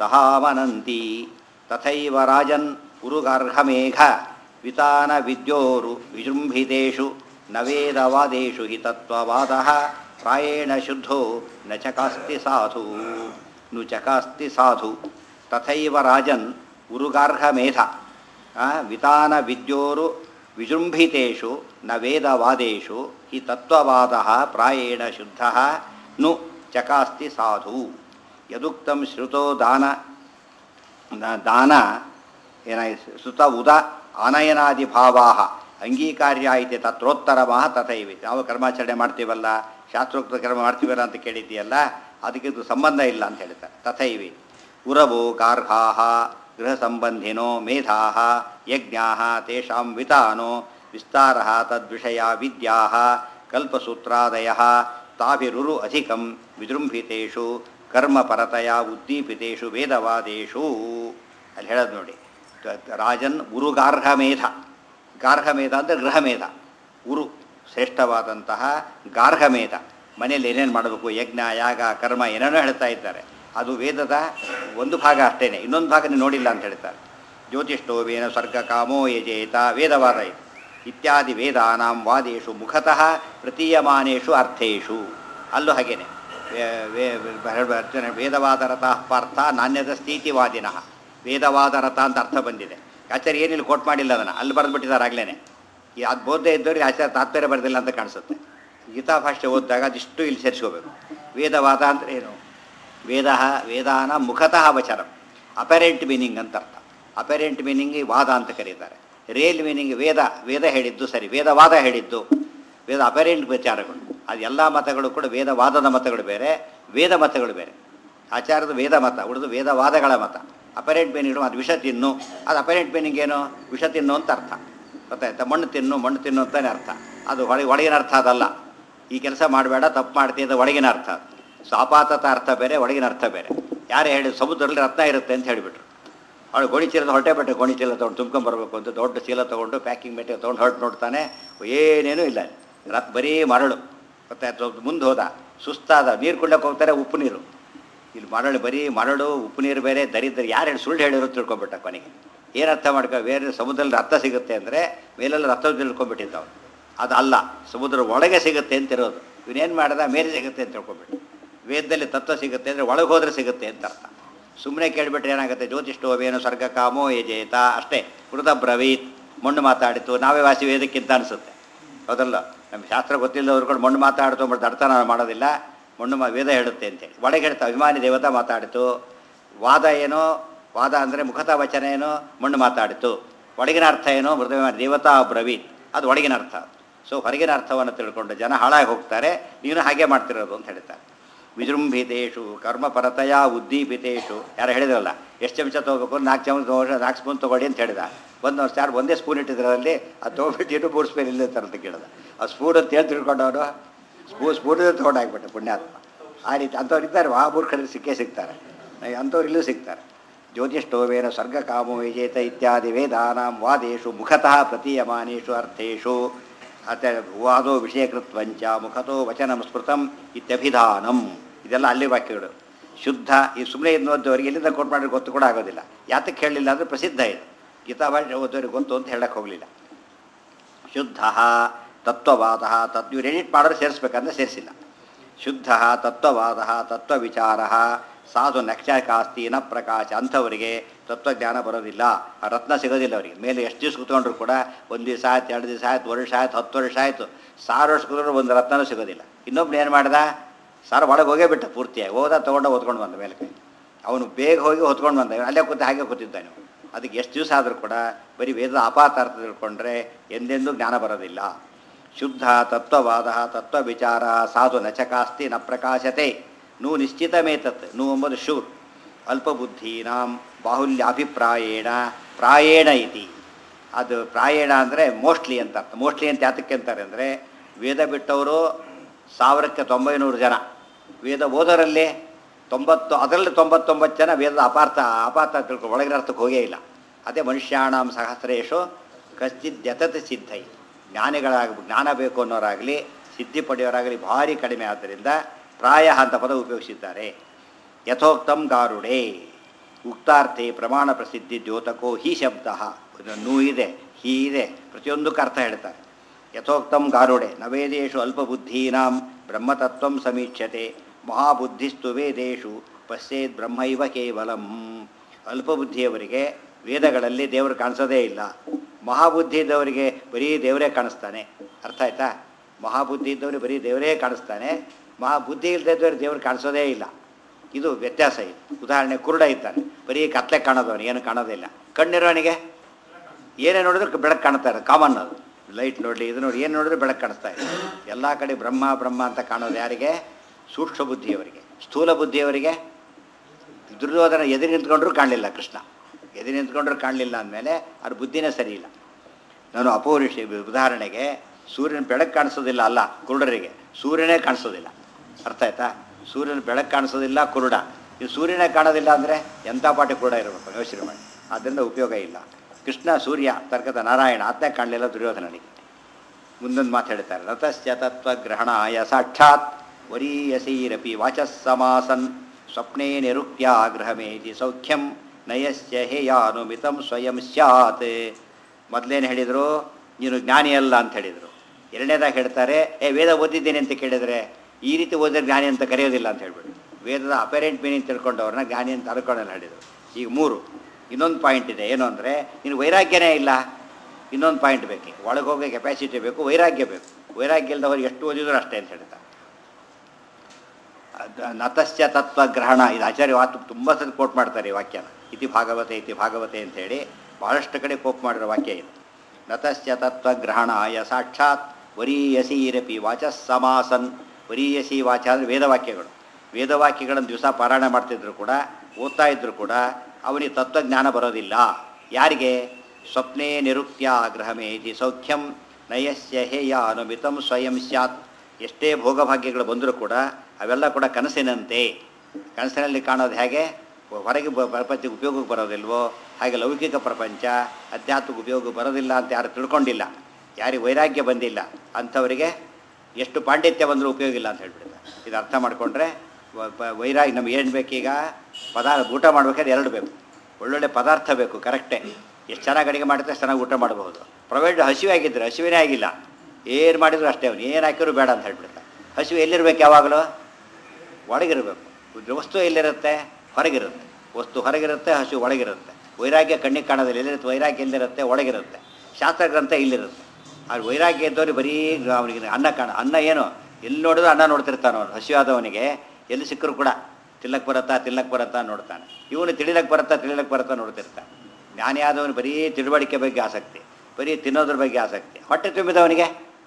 ಸಹಾಮನಂತಿ ತಥೈವ ರಾಜನ್ ಉರುಗಾರ್ಹಮೇಘ ವಿತಾನ ವಿದ್ಯೋರು ವಿಜೃಂಭಿತೇಷು ನ ವೇದವಾದೇಷು ಹಿ ತತ್ವವಾದ ಪ್ರಾಯೇಣ ಶುದ್ಧೋ ನ ಚಕಾಸ್ತಿ ಸಾಧು ನು ಚಕಾಸ್ತಿ ಸಾಧು ತಥೈವ ರಾಜನ್ ಉರುಗಾರ್ಹಮೇಧ ಆ, ವಿತಾನ ವಿದ್ಯೋರು ವಿಜೃಂಭಿತೇಷು ನ ವೇದವಾದೇಷು ಹಿ ತತ್ವವಾದ ಪ್ರಾಯೇಣ ಶುದ್ಧ ನು ಚಕಾಸ್ತಿ ಸಾಧು ಯದುಕ್ತಂ ಶ್ರುತೋ ದಾನ ನ- ದಾನ ಏನಾಗಿ ಶ್ರುತ ಉದ ಆನಯನಾದಿ ಭಾವಾ ಅಂಗೀಕಾರ್ಯ ಐತೆ ತತ್ರೋತ್ತರಮಃ ತಥೈವೆ ನಾವು ಕರ್ಮಾಚರಣೆ ಮಾಡ್ತೀವಲ್ಲ ಶಾಸ್ತ್ರೋಕ್ತ ಕರ್ಮ ಮಾಡ್ತೀವಲ್ಲ ಅಂತ ಕೇಳಿದ್ದೀಯಲ್ಲ ಅದಕ್ಕೆ ಇದು ಸಂಬಂಧ ಇಲ್ಲ ಅಂತ ಹೇಳ್ತಾರೆ ತಥೈವೆ ಉರವೋ ಗಾರ್ಹಾ ಗೃಹ ಸಂಬಂಧಿನೋ ಮೇಧಾ ಯಜ್ಞಾ ತೇಷಾಂ ವಿತಾನೋ ವಿಸ್ತಾರ ತದ್ವಿಷಯ ವಿದ್ಯಾ ಕಲ್ಪಸೂತ್ರಾದಯ ತಾಭಿರುರು ಅಧಿಕಂ ವಿಜೃಂಭಿತೇಷು ಕರ್ಮ ಪರತಯ ಉದ್ದೀಪಿತೇಷು ವೇದವಾದೇಶು ಅಲ್ಲಿ ಹೇಳೋದು ನೋಡಿ ತ- ರಾಜನ್ ಗುರುಗಾರ್ಹಮೇಧ ಗಾರ್ಹಮೇಧ ಅಂದರೆ ಗೃಹಮೇಧ ಗುರು ಶ್ರೇಷ್ಠವಾದಂತಹ ಗಾರ್ಹಮೇಧ ಮನೆಯಲ್ಲಿ ಏನೇನು ಮಾಡಬೇಕು ಯಜ್ಞ ಯಾಗ ಕರ್ಮ ಏನೇನೋ ಹೇಳ್ತಾ ಇದ್ದಾರೆ ಅದು ವೇದದ ಒಂದು ಭಾಗ ಅಷ್ಟೇನೆ ಇನ್ನೊಂದು ಭಾಗ ನೀವು ನೋಡಿಲ್ಲ ಅಂತ ಹೇಳ್ತಾರೆ ಜ್ಯೋತಿಷ್ಠೋವೇನ ಸ್ವರ್ಗ ಕಾಮೋ ಯಜೇತ ವೇದವಾದ ಇದು ಇತ್ಯಾದಿ ವೇದಾನಾಂ ವಾದೇಶು ಮುಖತಃ ಪ್ರತೀಯಮಾನೇಷು ಅರ್ಥೇಷು ಅಲ್ಲೂ ಹಾಗೇನೆ ವೇ- ವೇ- ವೇದವಾದರತಃ ಪಾರ್ಥ ನಾಣ್ಯದ ಸ್ಥಿತಿವಾದಿನಃ ವೇದವಾದರಥ ಅಂತ ಅರ್ಥ ಬಂದಿದೆ ಆಚಾರ್ಯ ಏನಿಲ್ಲ ಕೋಟ್ ಮಾಡಿಲ್ಲ ಅದನ್ನು ಅಲ್ಲಿ ಬರೆದ್ಬಿಟ್ಟಿದ್ದಾರೆ ಆಗ್ಲೇ ಈ ಅದು ಬೋಧೆ ಇದ್ದವ್ರಿಗೆ ಆಚಾರ್ಯ ತಾತ್ಪರ್ಯ ಬರೆದಿಲ್ಲ ಅಂತ ಕಾಣಿಸುತ್ತೆ ಗೀತಾ ಭಾಷೆ ಓದಿದಾಗ ಅದಿಷ್ಟು ಇಲ್ಲಿ ಸೇರಿಸ್ಕೋಬೇಕು ವೇದವಾದ ಅಂದರೆ ಏನು ವೇದ ವೇದಾನ ಮುಖತಃ ವಚನಂ ಅಪರೆಂಟ್ ಮೀನಿಂಗ್ ಅಂತ ಅರ್ಥ ಅಪರೆಂಟ್ ಮೀನಿಂಗ್ ವಾದ ಅಂತ ಕರೀತಾರೆ ರಿಯಲ್ ಮೀನಿಂಗ್ ವೇದ ವೇದ ಹೇಳಿದ್ದು ಸರಿ ವೇದವಾದ ಹೇಳಿದ್ದು ವೇದ ಅಪರೆಂಟ್ ವಿಚಾರಗಳು ಅದು ಎಲ್ಲ ಮತಗಳು ಕೂಡ ವೇದವಾದದ ಮತಗಳು ಬೇರೆ ವೇದ ಮತಗಳು ಬೇರೆ ಆಚಾರದ ವೇದ ಮತ ಉಳಿದು ವೇದವಾದಗಳ ಮತ ಅಪರೆಂಟ್ ಮೀನಿಂಗ್ ಅದು ವಿಷ ತಿನ್ನು ಅದು ಅಪರೆಂಟ್ ಮೀನಿಂಗ್ ಏನು ವಿಷ ತಿನ್ನು ಅಂತ ಅರ್ಥ ಗೊತ್ತಾಯ್ತಾ ಮಣ್ಣು ತಿನ್ನು ಮಣ್ಣು ತಿನ್ನು ಅಂತಾನೆ ಅರ್ಥ ಅದು ಒಳಗೆ ಒಳಗಿನ ಅರ್ಥ ಅದಲ್ಲ ಈ ಕೆಲಸ ಮಾಡಬೇಡ ತಪ್ಪು ಮಾಡ್ತೀನಿ ಅದು ಒಳಗಿನ ಅರ್ಥ ಅದು. ಸೊ ಅಪಾತತ ಅರ್ಥ ಬೇರೆ ಒಳಗಿನ ಅರ್ಥ ಬೇರೆ ಯಾರು ಹೇಳಿ ಸಮುದ್ರದಲ್ಲಿ ರತ್ನ ಇರುತ್ತೆ ಅಂತ ಹೇಳಿಬಿಟ್ರು ಅವಳು ಗೋಣಿ ಚೀಲದ ಹೊಟ್ಟೆ ಬಟ್ಟೆ ಗೋಣಿ ಚೀಲ ತೊಗೊಂಡು ತುಂಬ್ಕೊಂಬರ್ಬೇಕು ಅಂತ ದೊಡ್ಡ ಚೀಲ ತೊಗೊಂಡು ಪ್ಯಾಕಿಂಗ್ ಮೆಟೀರಿಯಲ್ ತೊಗೊಂಡು ಹೊರಟು ನೋಡ್ತಾನೆ ಏನೇನೂ ಇಲ್ಲ ಅಲ್ಲಿ. ರತ್ ಬರೀ ಮರಳು ಗೊತ್ತಾಯ್ತು ಮುಂದೆ ಹೋದ ಸುಸ್ತಾದ ನೀರು ಕುಡ್ಲಕ್ಕೆ ಹೋಗ್ತಾರೆ ಉಪ್ಪು ನೀರು ಇಲ್ಲಿ ಮರಳು ಬರೀ ಮರಳು ಉಪ್ಪು ನೀರು ಬೇರೆ ದರಿದ್ರ ಯಾರು ಹೇಳಿ ಸುಳ್ಳು ಹೇಳಿರೋ ತಿಳ್ಕೊಂಬಿಟ್ಟ ಕೊನೆಗೆ ಏನು ಅರ್ಥ ಮಾಡ್ಕೊ ಬೇರೆ ಸಮುದ್ರದಲ್ಲಿ ರಕ್ತ ಸಿಗುತ್ತೆ ಅಂದರೆ ಮೇಲೆಲ್ಲ ರಕ್ತ ತಿಳ್ಕೊಂಬಿಟ್ಟಿದ್ದ ಅವನು ಅದು ಅಲ್ಲ ಸಮುದ್ರ ಒಳಗೆ ಸಿಗುತ್ತೆ ಅಂತ ಇರೋದು ಇವನೇನು ಮಾಡ್ದ ಮೇಲೆ ಸಿಗುತ್ತೆ ಅಂತ ತಿಳ್ಕೊಂಬಿಟ್ಟು ವೇದದಲ್ಲಿ ತತ್ವ ಸಿಗುತ್ತೆ ಅಂದರೆ ಒಳಗೆ ಹೋದ್ರೆ ಸಿಗುತ್ತೆ ಅಂತ ಅರ್ಥ ಸುಮ್ಮನೆ ಕೇಳಿಬಿಟ್ರೆ ಏನಾಗುತ್ತೆ ಜ್ಯೋತಿಷ್ಠೋವೇನು ಸ್ವರ್ಗ ಕಾಮೋ ಯಜೇತ ಅಷ್ಟೇ ಕೃತ ಬ್ರವೀತ್ ಮಣ್ಣು ಮಾತಾಡಿತು ನಾವೇ ವಾಸಿ ವೇದಕ್ಕಿಂತ ಅನಿಸುತ್ತೆ ಹೌದಲ್ಲ ನಮ್ಗೆ ಶಾಸ್ತ್ರ ಗೊತ್ತಿಲ್ಲದವ್ರು ಕೂಡ ಮಣ್ಣು ಮಾತಾಡ್ತು ಅಂದ್ಬಿಟ್ಟು ಅರ್ಥ ನಾವು ಮಾಡೋದಿಲ್ಲ ಮಣ್ಣು ಮಾ ವೇದ ಹೇಳುತ್ತೆ ಅಂತೇಳಿ ಒಳಗೆ ಹೇಳ್ತಾ ಅಭಿಮಾನಿ ದೇವತಾ ಮಾತಾಡಿತು ವಾದ ಏನೋ ವಾದ ಅಂದರೆ ಮುಖತ ವಚನ ಏನೋ ಮಣ್ಣು ಮಾತಾಡಿತು ಒಳಗಿನ ಅರ್ಥ ಏನೋ ಮೃದಭಿಮಾನಿ ದೇವತಾ ಬ್ರವೀತ್ ಅದು ಒಳಗಿನ ಅರ್ಥ ಸೊ ಹೊರಗಿನ ಅರ್ಥವನ್ನು ತಿಳ್ಕೊಂಡು ಜನ ಹಾಳಾಗಿ ಹೋಗ್ತಾರೆ ನೀನು ಹಾಗೆ ಮಾಡ್ತಿರೋದು ಅಂತ ಹೇಳ್ತಾರೆ ವಿಜೃಂಭಿತೇಷು ಕರ್ಮಪರತೆಯ ಉದ್ದೀಪಿತೇಷು ಯಾರು ಹೇಳಿದ್ರಲ್ಲ ಎಷ್ಟು ಚಮಚ ತೊಗೋಬೇಕು ನಾಲ್ಕು ಚಮಚ ತೊಗೊಂಡು ನಾಲ್ಕು ಸ್ಪೂನ್ ತೊಗೊಳ್ಳಿ ಅಂತ ಹೇಳಿದ ಒಂದು ಚಾರ್ ಒಂದೇ ಸ್ಪೂನ್ ಇಟ್ಟಿದ್ರಲ್ಲಿ ಅದು ತೊಗೊಬಿಟ್ಟು ಇಟ್ಟು ಮೂರು ಸ್ಪೂನ್ ಇಲ್ಲೇ ಥರ ಅಂತ ಕೇಳಿದ ಆ ಸ್ಪೂನ್ ಅಂತ ಹೇಳಿ ತಿಳ್ಕೊಂಡವನು ಸ್ಪೂ ಸ್ಪೂನ್ ತೊಗೊಂಡು ಹಾಕ್ಬಿಟ್ಟೆ ಪುಣ್ಯಾತ್ಮ ಆ ರೀತಿ ಅಂಥವ್ರು ಇದ್ದಾರೆ ಆ ಮೂರು ಕಡೆ ಸಿಕ್ಕೇ ಸಿಗ್ತಾರೆ ಅಂಥವ್ರು ಇಲ್ಲೂ ಸಿಗ್ತಾರೆ ಜ್ಯೋತಿಷ್ಠೋವೇನ ಸ್ವರ್ಗ ಕಾಮೋ ವಿಜೇತ ಇತ್ಯಾದಿ ವೇದಾನಾಂ ವಾದೇಶು ಮುಖತಃ ಪ್ರತೀಯಮಾನೇಷು ಅರ್ಥೇಷು ಅತ ವಾದೋ ವಿಷಯಕೃತ್ವಂಚ ಮುಖತೋ ವಚನಂ ಸ್ಮೃತಂ ಇತ್ಯಭಿಧಾನಂ ಇದೆಲ್ಲ ಅಲ್ಲಿ ವಾಕ್ಯಗಳು ಶುದ್ಧ ಈ ಸುಮ್ಮನೆ ಇದ್ದು ಓದೋರಿಗೆ ಎಲ್ಲಿಂದ ಕೊಟ್ಟು ಮಾಡಿದ್ರೆ ಗೊತ್ತು ಕೂಡ ಆಗೋದಿಲ್ಲ ಯಾತಕ್ಕೆ ಹೇಳಲಿಲ್ಲ ಅಂದರೆ ಪ್ರಸಿದ್ಧ ಇದು ಗೀತಾ ಭಾಷೆ ಓದೋರಿಗೆ ಗೊತ್ತು ಅಂತ ಹೇಳಕ್ಕೆ ಹೋಗಲಿಲ್ಲ ಶುದ್ಧ ತತ್ವವಾದ ತತ್ ಇವ್ರು ಎಡಿಟ್ ಮಾಡೋರು ಸೇರಿಸ್ಬೇಕಂದ್ರೆ ಸೇರಿಸಿಲ್ಲ ಶುದ್ಧ ತತ್ವವಾದ ತತ್ವವಿಚಾರ ಸಾಧು ನಕ್ಷಕಾಸ್ತಿ ನ ಪ್ರಕಾಶ ಅಂಥವರಿಗೆ ತತ್ವಜ್ಞಾನ ಬರೋದಿಲ್ಲ ಆ ರತ್ನ ಸಿಗೋದಿಲ್ಲ ಅವರಿಗೆ ಮೇಲೆ ಎಷ್ಟು ದಿವಸ ಕೂತ್ಕೊಂಡ್ರು ಕೂಡ ಒಂದು ದಿವಸ ಆಯ್ತು ಎರಡು ದಿವಸ ಆಯ್ತು ವರ್ಷ ಆಯ್ತು ಹತ್ತು ವರ್ಷ ಆಯಿತು ಸಾವಿರ ವರ್ಷ ಕೂತ್ಕೊಂಡ್ರು ಒಂದು ರತ್ನನೂ ಸಿಗೋದಿಲ್ಲ ಇನ್ನೊಬ್ನು ಏನು ಮಾಡ್ದ ಸಾರು ಒಳಗೆ ಹೋಗೇ ಬಿಟ್ಟ ಪೂರ್ತಿಯಾಗಿ ಹೋದ ತೊಗೊಂಡು ಹೊತ್ಕೊಂಡು ಬಂದ ಮೇಲೆ ಕೈ ಅವನು ಬೇಗ ಹೋಗಿ ಹೊತ್ಕೊಂಡು ಬಂದ ಇವ್ನು ಅಲ್ಲೇ ಕೂತು ಹಾಗೆ ಕೂತಿದ್ದಾನೆ ಅವನು ಅದಕ್ಕೆ ಎಷ್ಟು ದಿವಸ ಆದರೂ ಕೂಡ ಬರೀ ವೇದದ ಅಪಾತ ಅರ್ಥ ತಿಳ್ಕೊಂಡ್ರೆ ಎಂದೆಂದೂ ಜ್ಞಾನ ಬರೋದಿಲ್ಲ ಶುದ್ಧ ತತ್ವವಾದ ತತ್ವ ವಿಚಾರ ಸಾಧು ನಚಕಾಸ್ತಿ ನ ಪ್ರಕಾಶತೆ ನೂ ನಿಶ್ಚಿತಮೇತತ್ ನೂ ಎಂಬುದು ಶೂರ್ ಅಲ್ಪಬುದ್ಧೀನಾಂ ಬಾಹುಲ್ಯಾಭಿಪ್ರಾಯೇಣ ಪ್ರಾಯೇಣ ಇತಿ ಅದು ಪ್ರಾಯೇಣ ಅಂದರೆ ಮೋಸ್ಟ್ಲಿ ಅಂತ ಅರ್ಥ ಮೋಸ್ಟ್ಲಿ ಅಂತ ಯಾತಕ್ಕೆ ಅಂತಾರೆ ಅಂದರೆ ವೇದ ಬಿಟ್ಟವರು ಸಾವಿರಕ್ಕೆ ತೊಂಬೈನೂರು ಜನ ವೇದ ಓದೋರಲ್ಲಿ ತೊಂಬತ್ತು ಅದರಲ್ಲಿ ತೊಂಬತ್ತೊಂಬತ್ತು ಜನ ವೇದದ ಅಪಾರ್ಥ ಅಪಾರ್ಥ ತಿಳ್ಕೊ ಒಳಗಿನ ಅರ್ಥಕ್ಕೆ ಹೋಗೇ ಇಲ್ಲ ಅದೇ ಮನುಷ್ಯಾಣಂ ಸಹಸ್ರೇಶು ಕಶ್ಚಿತ್ ಯತತ ಸಿದ್ಧೈ ಜ್ಞಾನಿಗಳಾಗ ಜ್ಞಾನ ಬೇಕು ಅನ್ನೋರಾಗಲಿ ಸಿದ್ಧಿ ಪಡೆಯೋರಾಗಲಿ ಭಾರಿ ಕಡಿಮೆ ಆದ್ದರಿಂದ ಪ್ರಾಯ ಅಂತ ಪದ ಉಪಯೋಗಿಸಿದ್ದಾರೆ ಯಥೋಕ್ತಂ ಗಾರುಡೆ ಉಕ್ತಾರ್ಥೆ ಪ್ರಮಾಣ ಪ್ರಸಿದ್ಧಿ ದ್ಯೋತಕೋ ಹಿ ಶಬ್ದ ನೂ ಇದೆ ಹೀ ಇದೆ ಪ್ರತಿಯೊಂದಕ್ಕೆ ಅರ್ಥ ಹೇಳ್ತಾರೆ ಯಥೋಕ್ತಂ ಗಾರುಡೆ ನವೇದೇಶು ಅಲ್ಪಬುದ್ಧೀನಾಂ ಬ್ರಹ್ಮತತ್ವಂ ಸಮೀಕ್ಷತೆ ಮಹಾಬುದ್ಧಿಸ್ತು ವೇದೇಶು ಪಶ್ಯೇದ್ ಬ್ರಹ್ಮೈವ ಕೇವಲಂ ಅಲ್ಪಬುದ್ಧಿಯವರಿಗೆ ವೇದಗಳಲ್ಲಿ ದೇವರು ಕಾಣಿಸೋದೇ ಇಲ್ಲ ಮಹಾಬುದ್ಧಿ ಇದ್ದವರಿಗೆ ಬರೀ ದೇವರೇ ಕಾಣಿಸ್ತಾನೆ ಅರ್ಥ ಆಯ್ತಾ ಮಹಾಬುದ್ಧಿ ಇದ್ದವರಿಗೆ ಬರೀ ದೇವರೇ ಕಾಣಿಸ್ತಾನೆ ಮಹಾಬುದ್ಧಿ ಇಲ್ಲದೆ ಇದ್ದವ್ರಿಗೆ ದೇವರು ಕಾಣಿಸೋದೇ ಇಲ್ಲ ಇದು ವ್ಯತ್ಯಾಸ ಇದು ಉದಾಹರಣೆ ಕುರುಡ ಇದ್ದಾನೆ ಬರೀ ಕತ್ಲೆ ಕಾಣೋದವನು ಏನು ಕಾಣೋದಿಲ್ಲ ಕಣ್ಣಿರೋನಿಗೆ ಏನೇ ನೋಡಿದ್ರು ಬೆಳಕು ಕಾಣ್ತಾ ಇರೋದು ಕಾಮನ್ ಅದು ಲೈಟ್ ನೋಡಲಿ ಇದು ನೋಡಿ ಏನು ನೋಡಿದ್ರೆ ಬೆಳಕು ಕಾಣಿಸ್ತಾ ಇದೆ ಎಲ್ಲ ಕಡೆ ಬ್ರಹ್ಮ ಬ್ರಹ್ಮ ಅಂತ ಕಾಣೋದು ಯಾರಿಗೆ ಸೂಕ್ಷ್ಮ ಬುದ್ಧಿಯವರಿಗೆ ಸ್ಥೂಲ ಬುದ್ಧಿಯವರಿಗೆ ದುರ್ಯೋಧನ ಎದುರು ನಿಂತ್ಕೊಂಡ್ರೂ ಕಾಣಲಿಲ್ಲ ಕೃಷ್ಣ ಎದುರು ನಿಂತ್ಕೊಂಡ್ರೂ ಕಾಣಲಿಲ್ಲ ಅಂದಮೇಲೆ ಅವ್ರ ಬುದ್ಧಿನೇ ಸರಿ ಇಲ್ಲ ನಾನು ಅಪೌರುಷಿ ಉದಾಹರಣೆಗೆ ಸೂರ್ಯನ ಬೆಳಕು ಕಾಣಿಸೋದಿಲ್ಲ ಅಲ್ಲ ಕುರುಡರಿಗೆ ಸೂರ್ಯನೇ ಕಾಣಿಸೋದಿಲ್ಲ ಅರ್ಥ ಆಯ್ತಾ ಸೂರ್ಯನ ಬೆಳಕು ಕಾಣಿಸೋದಿಲ್ಲ ಕುರುಡ ಈ ಸೂರ್ಯನೇ ಕಾಣೋದಿಲ್ಲ ಅಂದರೆ ಎಂಥ ಪಾಟಿ ಕುರುಡ ಇರಬೇಕು ಯೋಚನೆ ಮಾಡಿ ಆದ್ದರಿಂದ ಉಪಯೋಗ ಇಲ್ಲ ಕೃಷ್ಣ ಸೂರ್ಯ ತರ್ಕದ ನಾರಾಯಣ ಆತ್ಮ ಕಾಣಲಿಲ್ಲ ದುರ್ಯೋಧನನಿಗೆ ಮುಂದೊಂದು ಮಾತು ಹೇಳ್ತಾರೆ ರತಸ್ಯ ತತ್ವಗ್ರಹಣಾಯ ಸಾಕ್ಷಾತ್ ವರೀಯಸೀರಪಿ ವಾಚಸ್ಸಮಾಸನ್ ಸ್ವಪ್ನೇ ನಿರುಕ್ತ್ಯ ಗೃಹಮೇತಿ ಸೌಖ್ಯಂ ನಯಸ್ಯ ಹೇಯಾನುಮಿತಂ ಸ್ವಯಂ ಸ್ಯಾತ್ ಮೊದಲೇನು ಹೇಳಿದರು ನೀನು ಜ್ಞಾನಿ ಅಲ್ಲ ಅಂತ ಹೇಳಿದರು ಎರಡನೇದಾಗಿ ಹೇಳ್ತಾರೆ ಏ ವೇದ ಓದಿದ್ದೇನೆ ಅಂತ ಕೇಳಿದರೆ ಈ ರೀತಿ ಓದಿದ್ರೆ ಜ್ಞಾನಿ ಅಂತ ಕರೆಯೋದಿಲ್ಲ ಅಂತ ಹೇಳ್ಬಿಟ್ಟು ವೇದದ ಅಪೆರೆಂಟ್ ಮೀನಿಂಗ್ ತಿಳ್ಕೊಂಡವ್ರನ್ನ ಜ್ಞಾನಿ ಅಂತ ಅನ್ಕೊಂಡೆಲ್ಲ ಹೇಳಿದರು ಈಗ ಮೂರು ಇನ್ನೊಂದು ಪಾಯಿಂಟ್ ಇದೆ ಏನು ಅಂದರೆ ನೀನು ವೈರಾಗ್ಯನೇ ಇಲ್ಲ ಇನ್ನೊಂದು ಪಾಯಿಂಟ್ ಬೇಕು ಒಳಗೆ ಹೋಗೋ ಕೆಪಾಸಿಟಿ ಬೇಕು ವೈರಾಗ್ಯ ಬೇಕು ವೈರಾಗ್ಯ ಇಲ್ಲದವ್ರು ಎಷ್ಟು ಓದಿದ್ರು ಅಷ್ಟೇ ಅಂತ ಹೇಳ್ತಾರೆ ಅದ್- ನತಸ್ಯ ತತ್ವಗ್ರಹಣ ಇದು ಆಚಾರ್ಯ ವಾತು ತುಂಬ ಸತಿ ಕೋಟ್ ಮಾಡ್ತಾರೆ ಈ ವಾಕ್ಯನ ಇತಿ ಭಾಗವತೆ ಇತಿ ಭಾಗವತೆ ಅಂತೇಳಿ ಭಾಳಷ್ಟು ಕಡೆ ಕೋಪ್ ಮಾಡಿರೋ ವಾಕ್ಯ ಇದು ನತಸ್ಯ ತತ್ವಗ್ರಹಣಾಯ ಸಾಕ್ಷಾತ್ ವರೀಯಸೀರಪಿ ವಾಚಸ್ ಸಮಾಸನ್ ವರೀಯಸಿ ವಾಚ ಅಂದರೆ ವೇದವಾಕ್ಯಗಳು ವೇದವಾಕ್ಯಗಳನ್ನು ದಿವಸ ಪಾರಾಯಣ ಮಾಡ್ತಿದ್ರು ಕೂಡ ಓದ್ತಾ ಇದ್ರು ಕೂಡ ಅವನಿಗೆ ತತ್ವಜ್ಞಾನ ಬರೋದಿಲ್ಲ ಯಾರಿಗೆ ಸ್ವಪ್ನೇ ನಿರುಕ್ತ್ಯ ಗೃಹಮೇತಿ ಸೌಖ್ಯಂ ನಯಸ್ಯ ಹೇಯ ಅನುಮಿತಂ ಸ್ವಯಂ ಸ್ಯಾತ್ ಎಷ್ಟೇ ಭೋಗಭಾಗ್ಯಗಳು ಬಂದರೂ ಕೂಡ ಅವೆಲ್ಲ ಕೂಡ ಕನಸಿನಂತೆ ಕನಸಿನಲ್ಲಿ ಕಾಣೋದು ಹೇಗೆ ಹೊರಗೆ ಬ- ಪ್ರಪಂಚಕ್ಕೆ ಉಪಯೋಗಕ್ಕೆ ಬರೋದಿಲ್ವೋ ಹಾಗೆ ಲೌಕಿಕ ಪ್ರಪಂಚ ಅಧ್ಯಾತ್ಮಕ್ಕೆ ಉಪಯೋಗ ಬರೋದಿಲ್ಲ ಅಂತ ಯಾರು ತಿಳ್ಕೊಂಡಿಲ್ಲ ಯಾರಿಗೆ ವೈರಾಗ್ಯ ಬಂದಿಲ್ಲ ಅಂಥವರಿಗೆ ಎಷ್ಟು ಪಾಂಡಿತ್ಯ ಬಂದರೂ ಉಪಯೋಗ ಇಲ್ಲ ಅಂತ ಹೇಳ್ಬಿಡ್ತಾರೆ ಇದು ಅರ್ಥ ಮಾಡಿಕೊಂಡ್ರೆ ವೈರಾಗ್ಯ ನಮ್ಗೆ ಏನು ಬೇಕೀಗ ಪದಾರ್ಥ ಊಟ ಮಾಡ್ಬೇಕಾದ್ರೆ ಎರಡು ಬೇಕು ಒಳ್ಳೊಳ್ಳೆ ಪದಾರ್ಥ ಬೇಕು ಕರೆಕ್ಟೇ ಎಷ್ಟು ಚೆನ್ನಾಗಿ ಅಡುಗೆ ಮಾಡಿದ್ರೆ ಚೆನ್ನಾಗಿ ಊಟ ಮಾಡಬಹುದು ಪ್ರೈವೇಟ್ ಹಸಿವೆ ಆಗಿದ್ರೆ ಹಸಿವೆನೇ ಆಗಿಲ್ಲ ಏನು ಮಾಡಿದ್ರು ಅಷ್ಟೇ ಅವನು ಏನು ಹಾಕಿದ್ರು ಬೇಡ ಅಂತ ಹೇಳ್ಬಿಡ್ತಾರೆ ಹಸಿವು ಎಲ್ಲಿರ್ಬೇಕು ಯಾವಾಗಲೂ ಒಳಗಿರಬೇಕು ವಸ್ತು ಎಲ್ಲಿರುತ್ತೆ ಹೊರಗಿರುತ್ತೆ ವಸ್ತು ಹೊರಗಿರುತ್ತೆ ಹಸು ಒಳಗಿರುತ್ತೆ ವೈರಾಗ್ಯ ಕಣ್ಣಿಗೆ ಕಾಣೋದಿಲ್ಲ ಎಲ್ಲಿರುತ್ತೆ ವೈರಾಗ್ಯ ಎಲ್ಲಿರುತ್ತೆ ಒಳಗಿರುತ್ತೆ ಶಾಸ್ತ್ರ ಗ್ರಂಥ ಇಲ್ಲಿರುತ್ತೆ ಆ ವೈರಾಗ್ಯ ಇದ್ದವ್ರಿಗೆ ಬರೀ ಅವನಿಗೆ ಅನ್ನ ಕಾಣ ಅನ್ನ ಏನು ಎಲ್ಲಿ ನೋಡಿದ್ರು ಅನ್ನ ನೋಡ್ತಿರ್ತಾನೆ ಅವನು ಹಸಿವಾದವನಿಗೆ ಎಲ್ಲಿ ಸಿಕ್ಕರು ಕೂಡ ತಿಲ್ಲಕ್ಕೆ ಬರುತ್ತಾ ತಿಲ್ಲಕ್ಕೆ ಬರುತ್ತಾ ನೋಡ್ತಾನೆ ಇವನು ತಿಳಿಲಕ್ಕೆ ಬರುತ್ತಾ ತಿಳಿಲಕ್ಕೆ ಬರುತ್ತಾ ನೋಡ್ತಿರ್ತಾನೆ ಜ್ಞಾನಿ ಆದವನು ಬರೀ ತಿಳುವಳಿಕೆ ಬಗ್ಗೆ ಆಸಕ್ತಿ ಬರೀ ತಿನ್ನೋದ್ರ ಬಗ್ಗೆ ಆಸಕ್ತಿ ಹೊಟ್ಟೆ ತುಂಬಿದವನಿಗೆ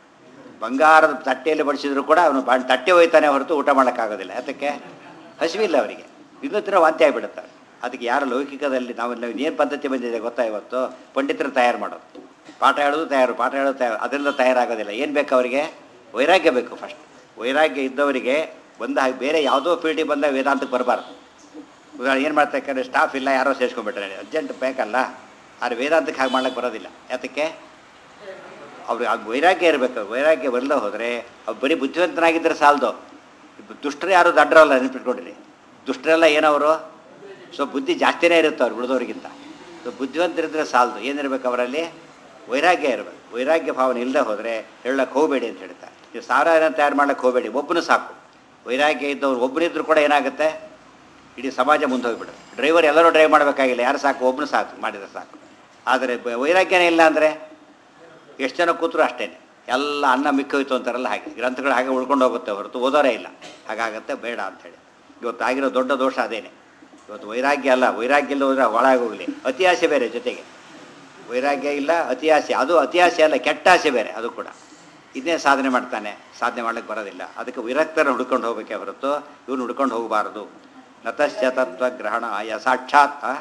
ಬಂಗಾರದ ತಟ್ಟೆಯಲ್ಲಿ ಬಡಿಸಿದ್ರು ಕೂಡ ಅವನು ಬಾ ತಟ್ಟೆ ಹೋಯ್ತಾನೆ ಹೊರತು ಊಟ ಮಾಡೋಕ್ಕಾಗೋದಿಲ್ಲ ಯಾತಕ್ಕೆ ಹಸಿವಿಲ್ಲ ಅವರಿಗೆ ಇನ್ನೂ ತಿನ್ನೋ ವಾಂತಿ ಆಗಿಬಿಡುತ್ತಾರೆ ಅದಕ್ಕೆ ಯಾರು ಲೌಕಿಕದಲ್ಲಿ ನಾವು ಏನು ಪದ್ಧತಿ ಬಂದಿದೆ ಗೊತ್ತಾ ಇವತ್ತು ಪಂಡಿತರು ತಯಾರು ಮಾಡೋದು ಪಾಠ ಹೇಳೋದು ತಯಾರು ಪಾಠ ಹೇಳೋದು ತಯಾರು ಅದರಿಂದ ತಯಾರಾಗೋದಿಲ್ಲ ಏನು ಬೇಕು ಅವರಿಗೆ ವೈರಾಗ್ಯ ಬೇಕು ಫಸ್ಟ್ ವೈರಾಗ್ಯ ಇದ್ದವರಿಗೆ ಬಂದ ಹಾಗೆ ಬೇರೆ ಯಾವುದೋ ಫೀಲ್ಡಿಗೆ ಬಂದಾಗ ವೇದಾಂತಕ್ಕೆ ಬರಬಾರ್ದು ಉದಾಹರಣೆ ಏನು ಮಾಡ್ತಾ ಯಾಕಂದ್ರೆ ಸ್ಟಾಫ್ ಇಲ್ಲ ಯಾರೋ ಸೇರಿಸ್ಕೊಂಡ್ಬಿಟ್ರೆ ಅರ್ಜೆಂಟ್ ಬೇಕಲ್ಲ ಆದರೆ ವೇದಾಂತಕ್ಕೆ ಹಾಗೆ ಮಾಡ್ಲಿಕ್ಕೆ ಬರೋದಿಲ್ಲ ಯಾತಕ್ಕೆ ಅವ್ರಿಗೆ ಅದು ವೈರಾಗ್ಯ ಇರಬೇಕು ವೈರಾಗ್ಯ ಬರಲ್ಲ ಹೋದರೆ ಅವ್ರು ಬರೀ ಬುದ್ಧಿವಂತನಾಗಿದ್ದರೆ ಸಾಲದು ದುಷ್ಟರು ಯಾರು ದಡ್ಡರಲ್ಲ ನೆನಪಿಟ್ಕೊಂಡಿರಿ ದುಷ್ಟರೆಲ್ಲ ಏನವರು ಸೊ ಬುದ್ಧಿ ಜಾಸ್ತಿನೇ ಇರುತ್ತೆ ಅವ್ರು ಉಳಿದವ್ರಿಗಿಂತ ಸೊ ಬುದ್ಧಿವಂತರಿದ್ದರೆ ಸಾಲದು ಏನಿರ್ಬೇಕು ಅವರಲ್ಲಿ ವೈರಾಗ್ಯ ಇರಬೇಕು ವೈರಾಗ್ಯ ಭಾವನೆ ಇಲ್ಲದೆ ಹೋದರೆ ಹೇಳಕ್ಕೆ ಹೋಗಬೇಡಿ ಅಂತ ಹೇಳ್ತಾರೆ ನೀವು ಸಾವಿರ ತಯಾರು ಮಾಡ್ಲಿಕ್ಕೆ ಹೋಗಬೇಡಿ ಒಬ್ಬನು ಸಾಕು ವೈರಾಗ್ಯ ಇದ್ದವ್ರು ಒಬ್ಬನಿದ್ರು ಕೂಡ ಏನಾಗುತ್ತೆ ಇಡೀ ಸಮಾಜ ಮುಂದೆ ಹೋಗ್ಬಿಡುತ್ತೆ ಡ್ರೈವರ್ ಎಲ್ಲರೂ ಡ್ರೈವ್ ಮಾಡಬೇಕಾಗಿಲ್ಲ ಯಾರು ಸಾಕು ಒಬ್ಬನು ಸಾಕು ಮಾಡಿದ್ರೆ ಸಾಕು ಆದರೆ ಬ- ವೈರಾಗ್ಯನೇ ಇಲ್ಲ ಅಂದರೆ ಎಷ್ಟು ಜನ ಕೂತರು ಅಷ್ಟೇ ಎಲ್ಲ ಅನ್ನ ಮಿಕ್ಕೋಯ್ತು ಅಂತಾರಲ್ಲ ಹಾಗೆ ಗ್ರಂಥಗಳು ಹಾಗೆ ಉಳ್ಕೊಂಡು ಹೋಗುತ್ತೆ ಹೊರತು ಓದೋರೇ ಇಲ್ಲ ಹಾಗಾಗತ್ತೆ ಬೇಡ ಅಂಥೇಳಿ ಇವತ್ತು ಆಗಿರೋ ದೊಡ್ಡ ದೋಷ ಅದೇನೆ ಇವತ್ತು ವೈರಾಗ್ಯ ಅಲ್ಲ ವೈರಾಗ್ಯ ಇಲ್ಲ ಹೋದ್ರೆ ಒಳಗೋಗಲಿ ಅತಿ ಆಸೆ ಬೇರೆ ಜೊತೆಗೆ ವೈರಾಗ್ಯ ಇಲ್ಲ ಅತಿ ಆಸೆ ಅದು ಅತಿ ಆಸೆ ಅಲ್ಲ ಕೆಟ್ಟ ಆಸೆ ಬೇರೆ ಅದು ಕೂಡ ಇದನ್ನೇ ಸಾಧನೆ ಮಾಡ್ತಾನೆ ಸಾಧನೆ ಮಾಡ್ಲಿಕ್ಕೆ ಬರೋದಿಲ್ಲ ಅದಕ್ಕೆ ವಿರಕ್ತರ ಹುಡ್ಕೊಂಡು ಹೋಗ್ಬೇಕೇ ಹೊರತು ಇವನು ಹುಡ್ಕೊಂಡು ಹೋಗಬಾರದು ನತಶ್ಚ ತತ್ವ ಗ್ರಹಣ ಆಯ ಸಾಕ್ಷಾತ್ ಆ?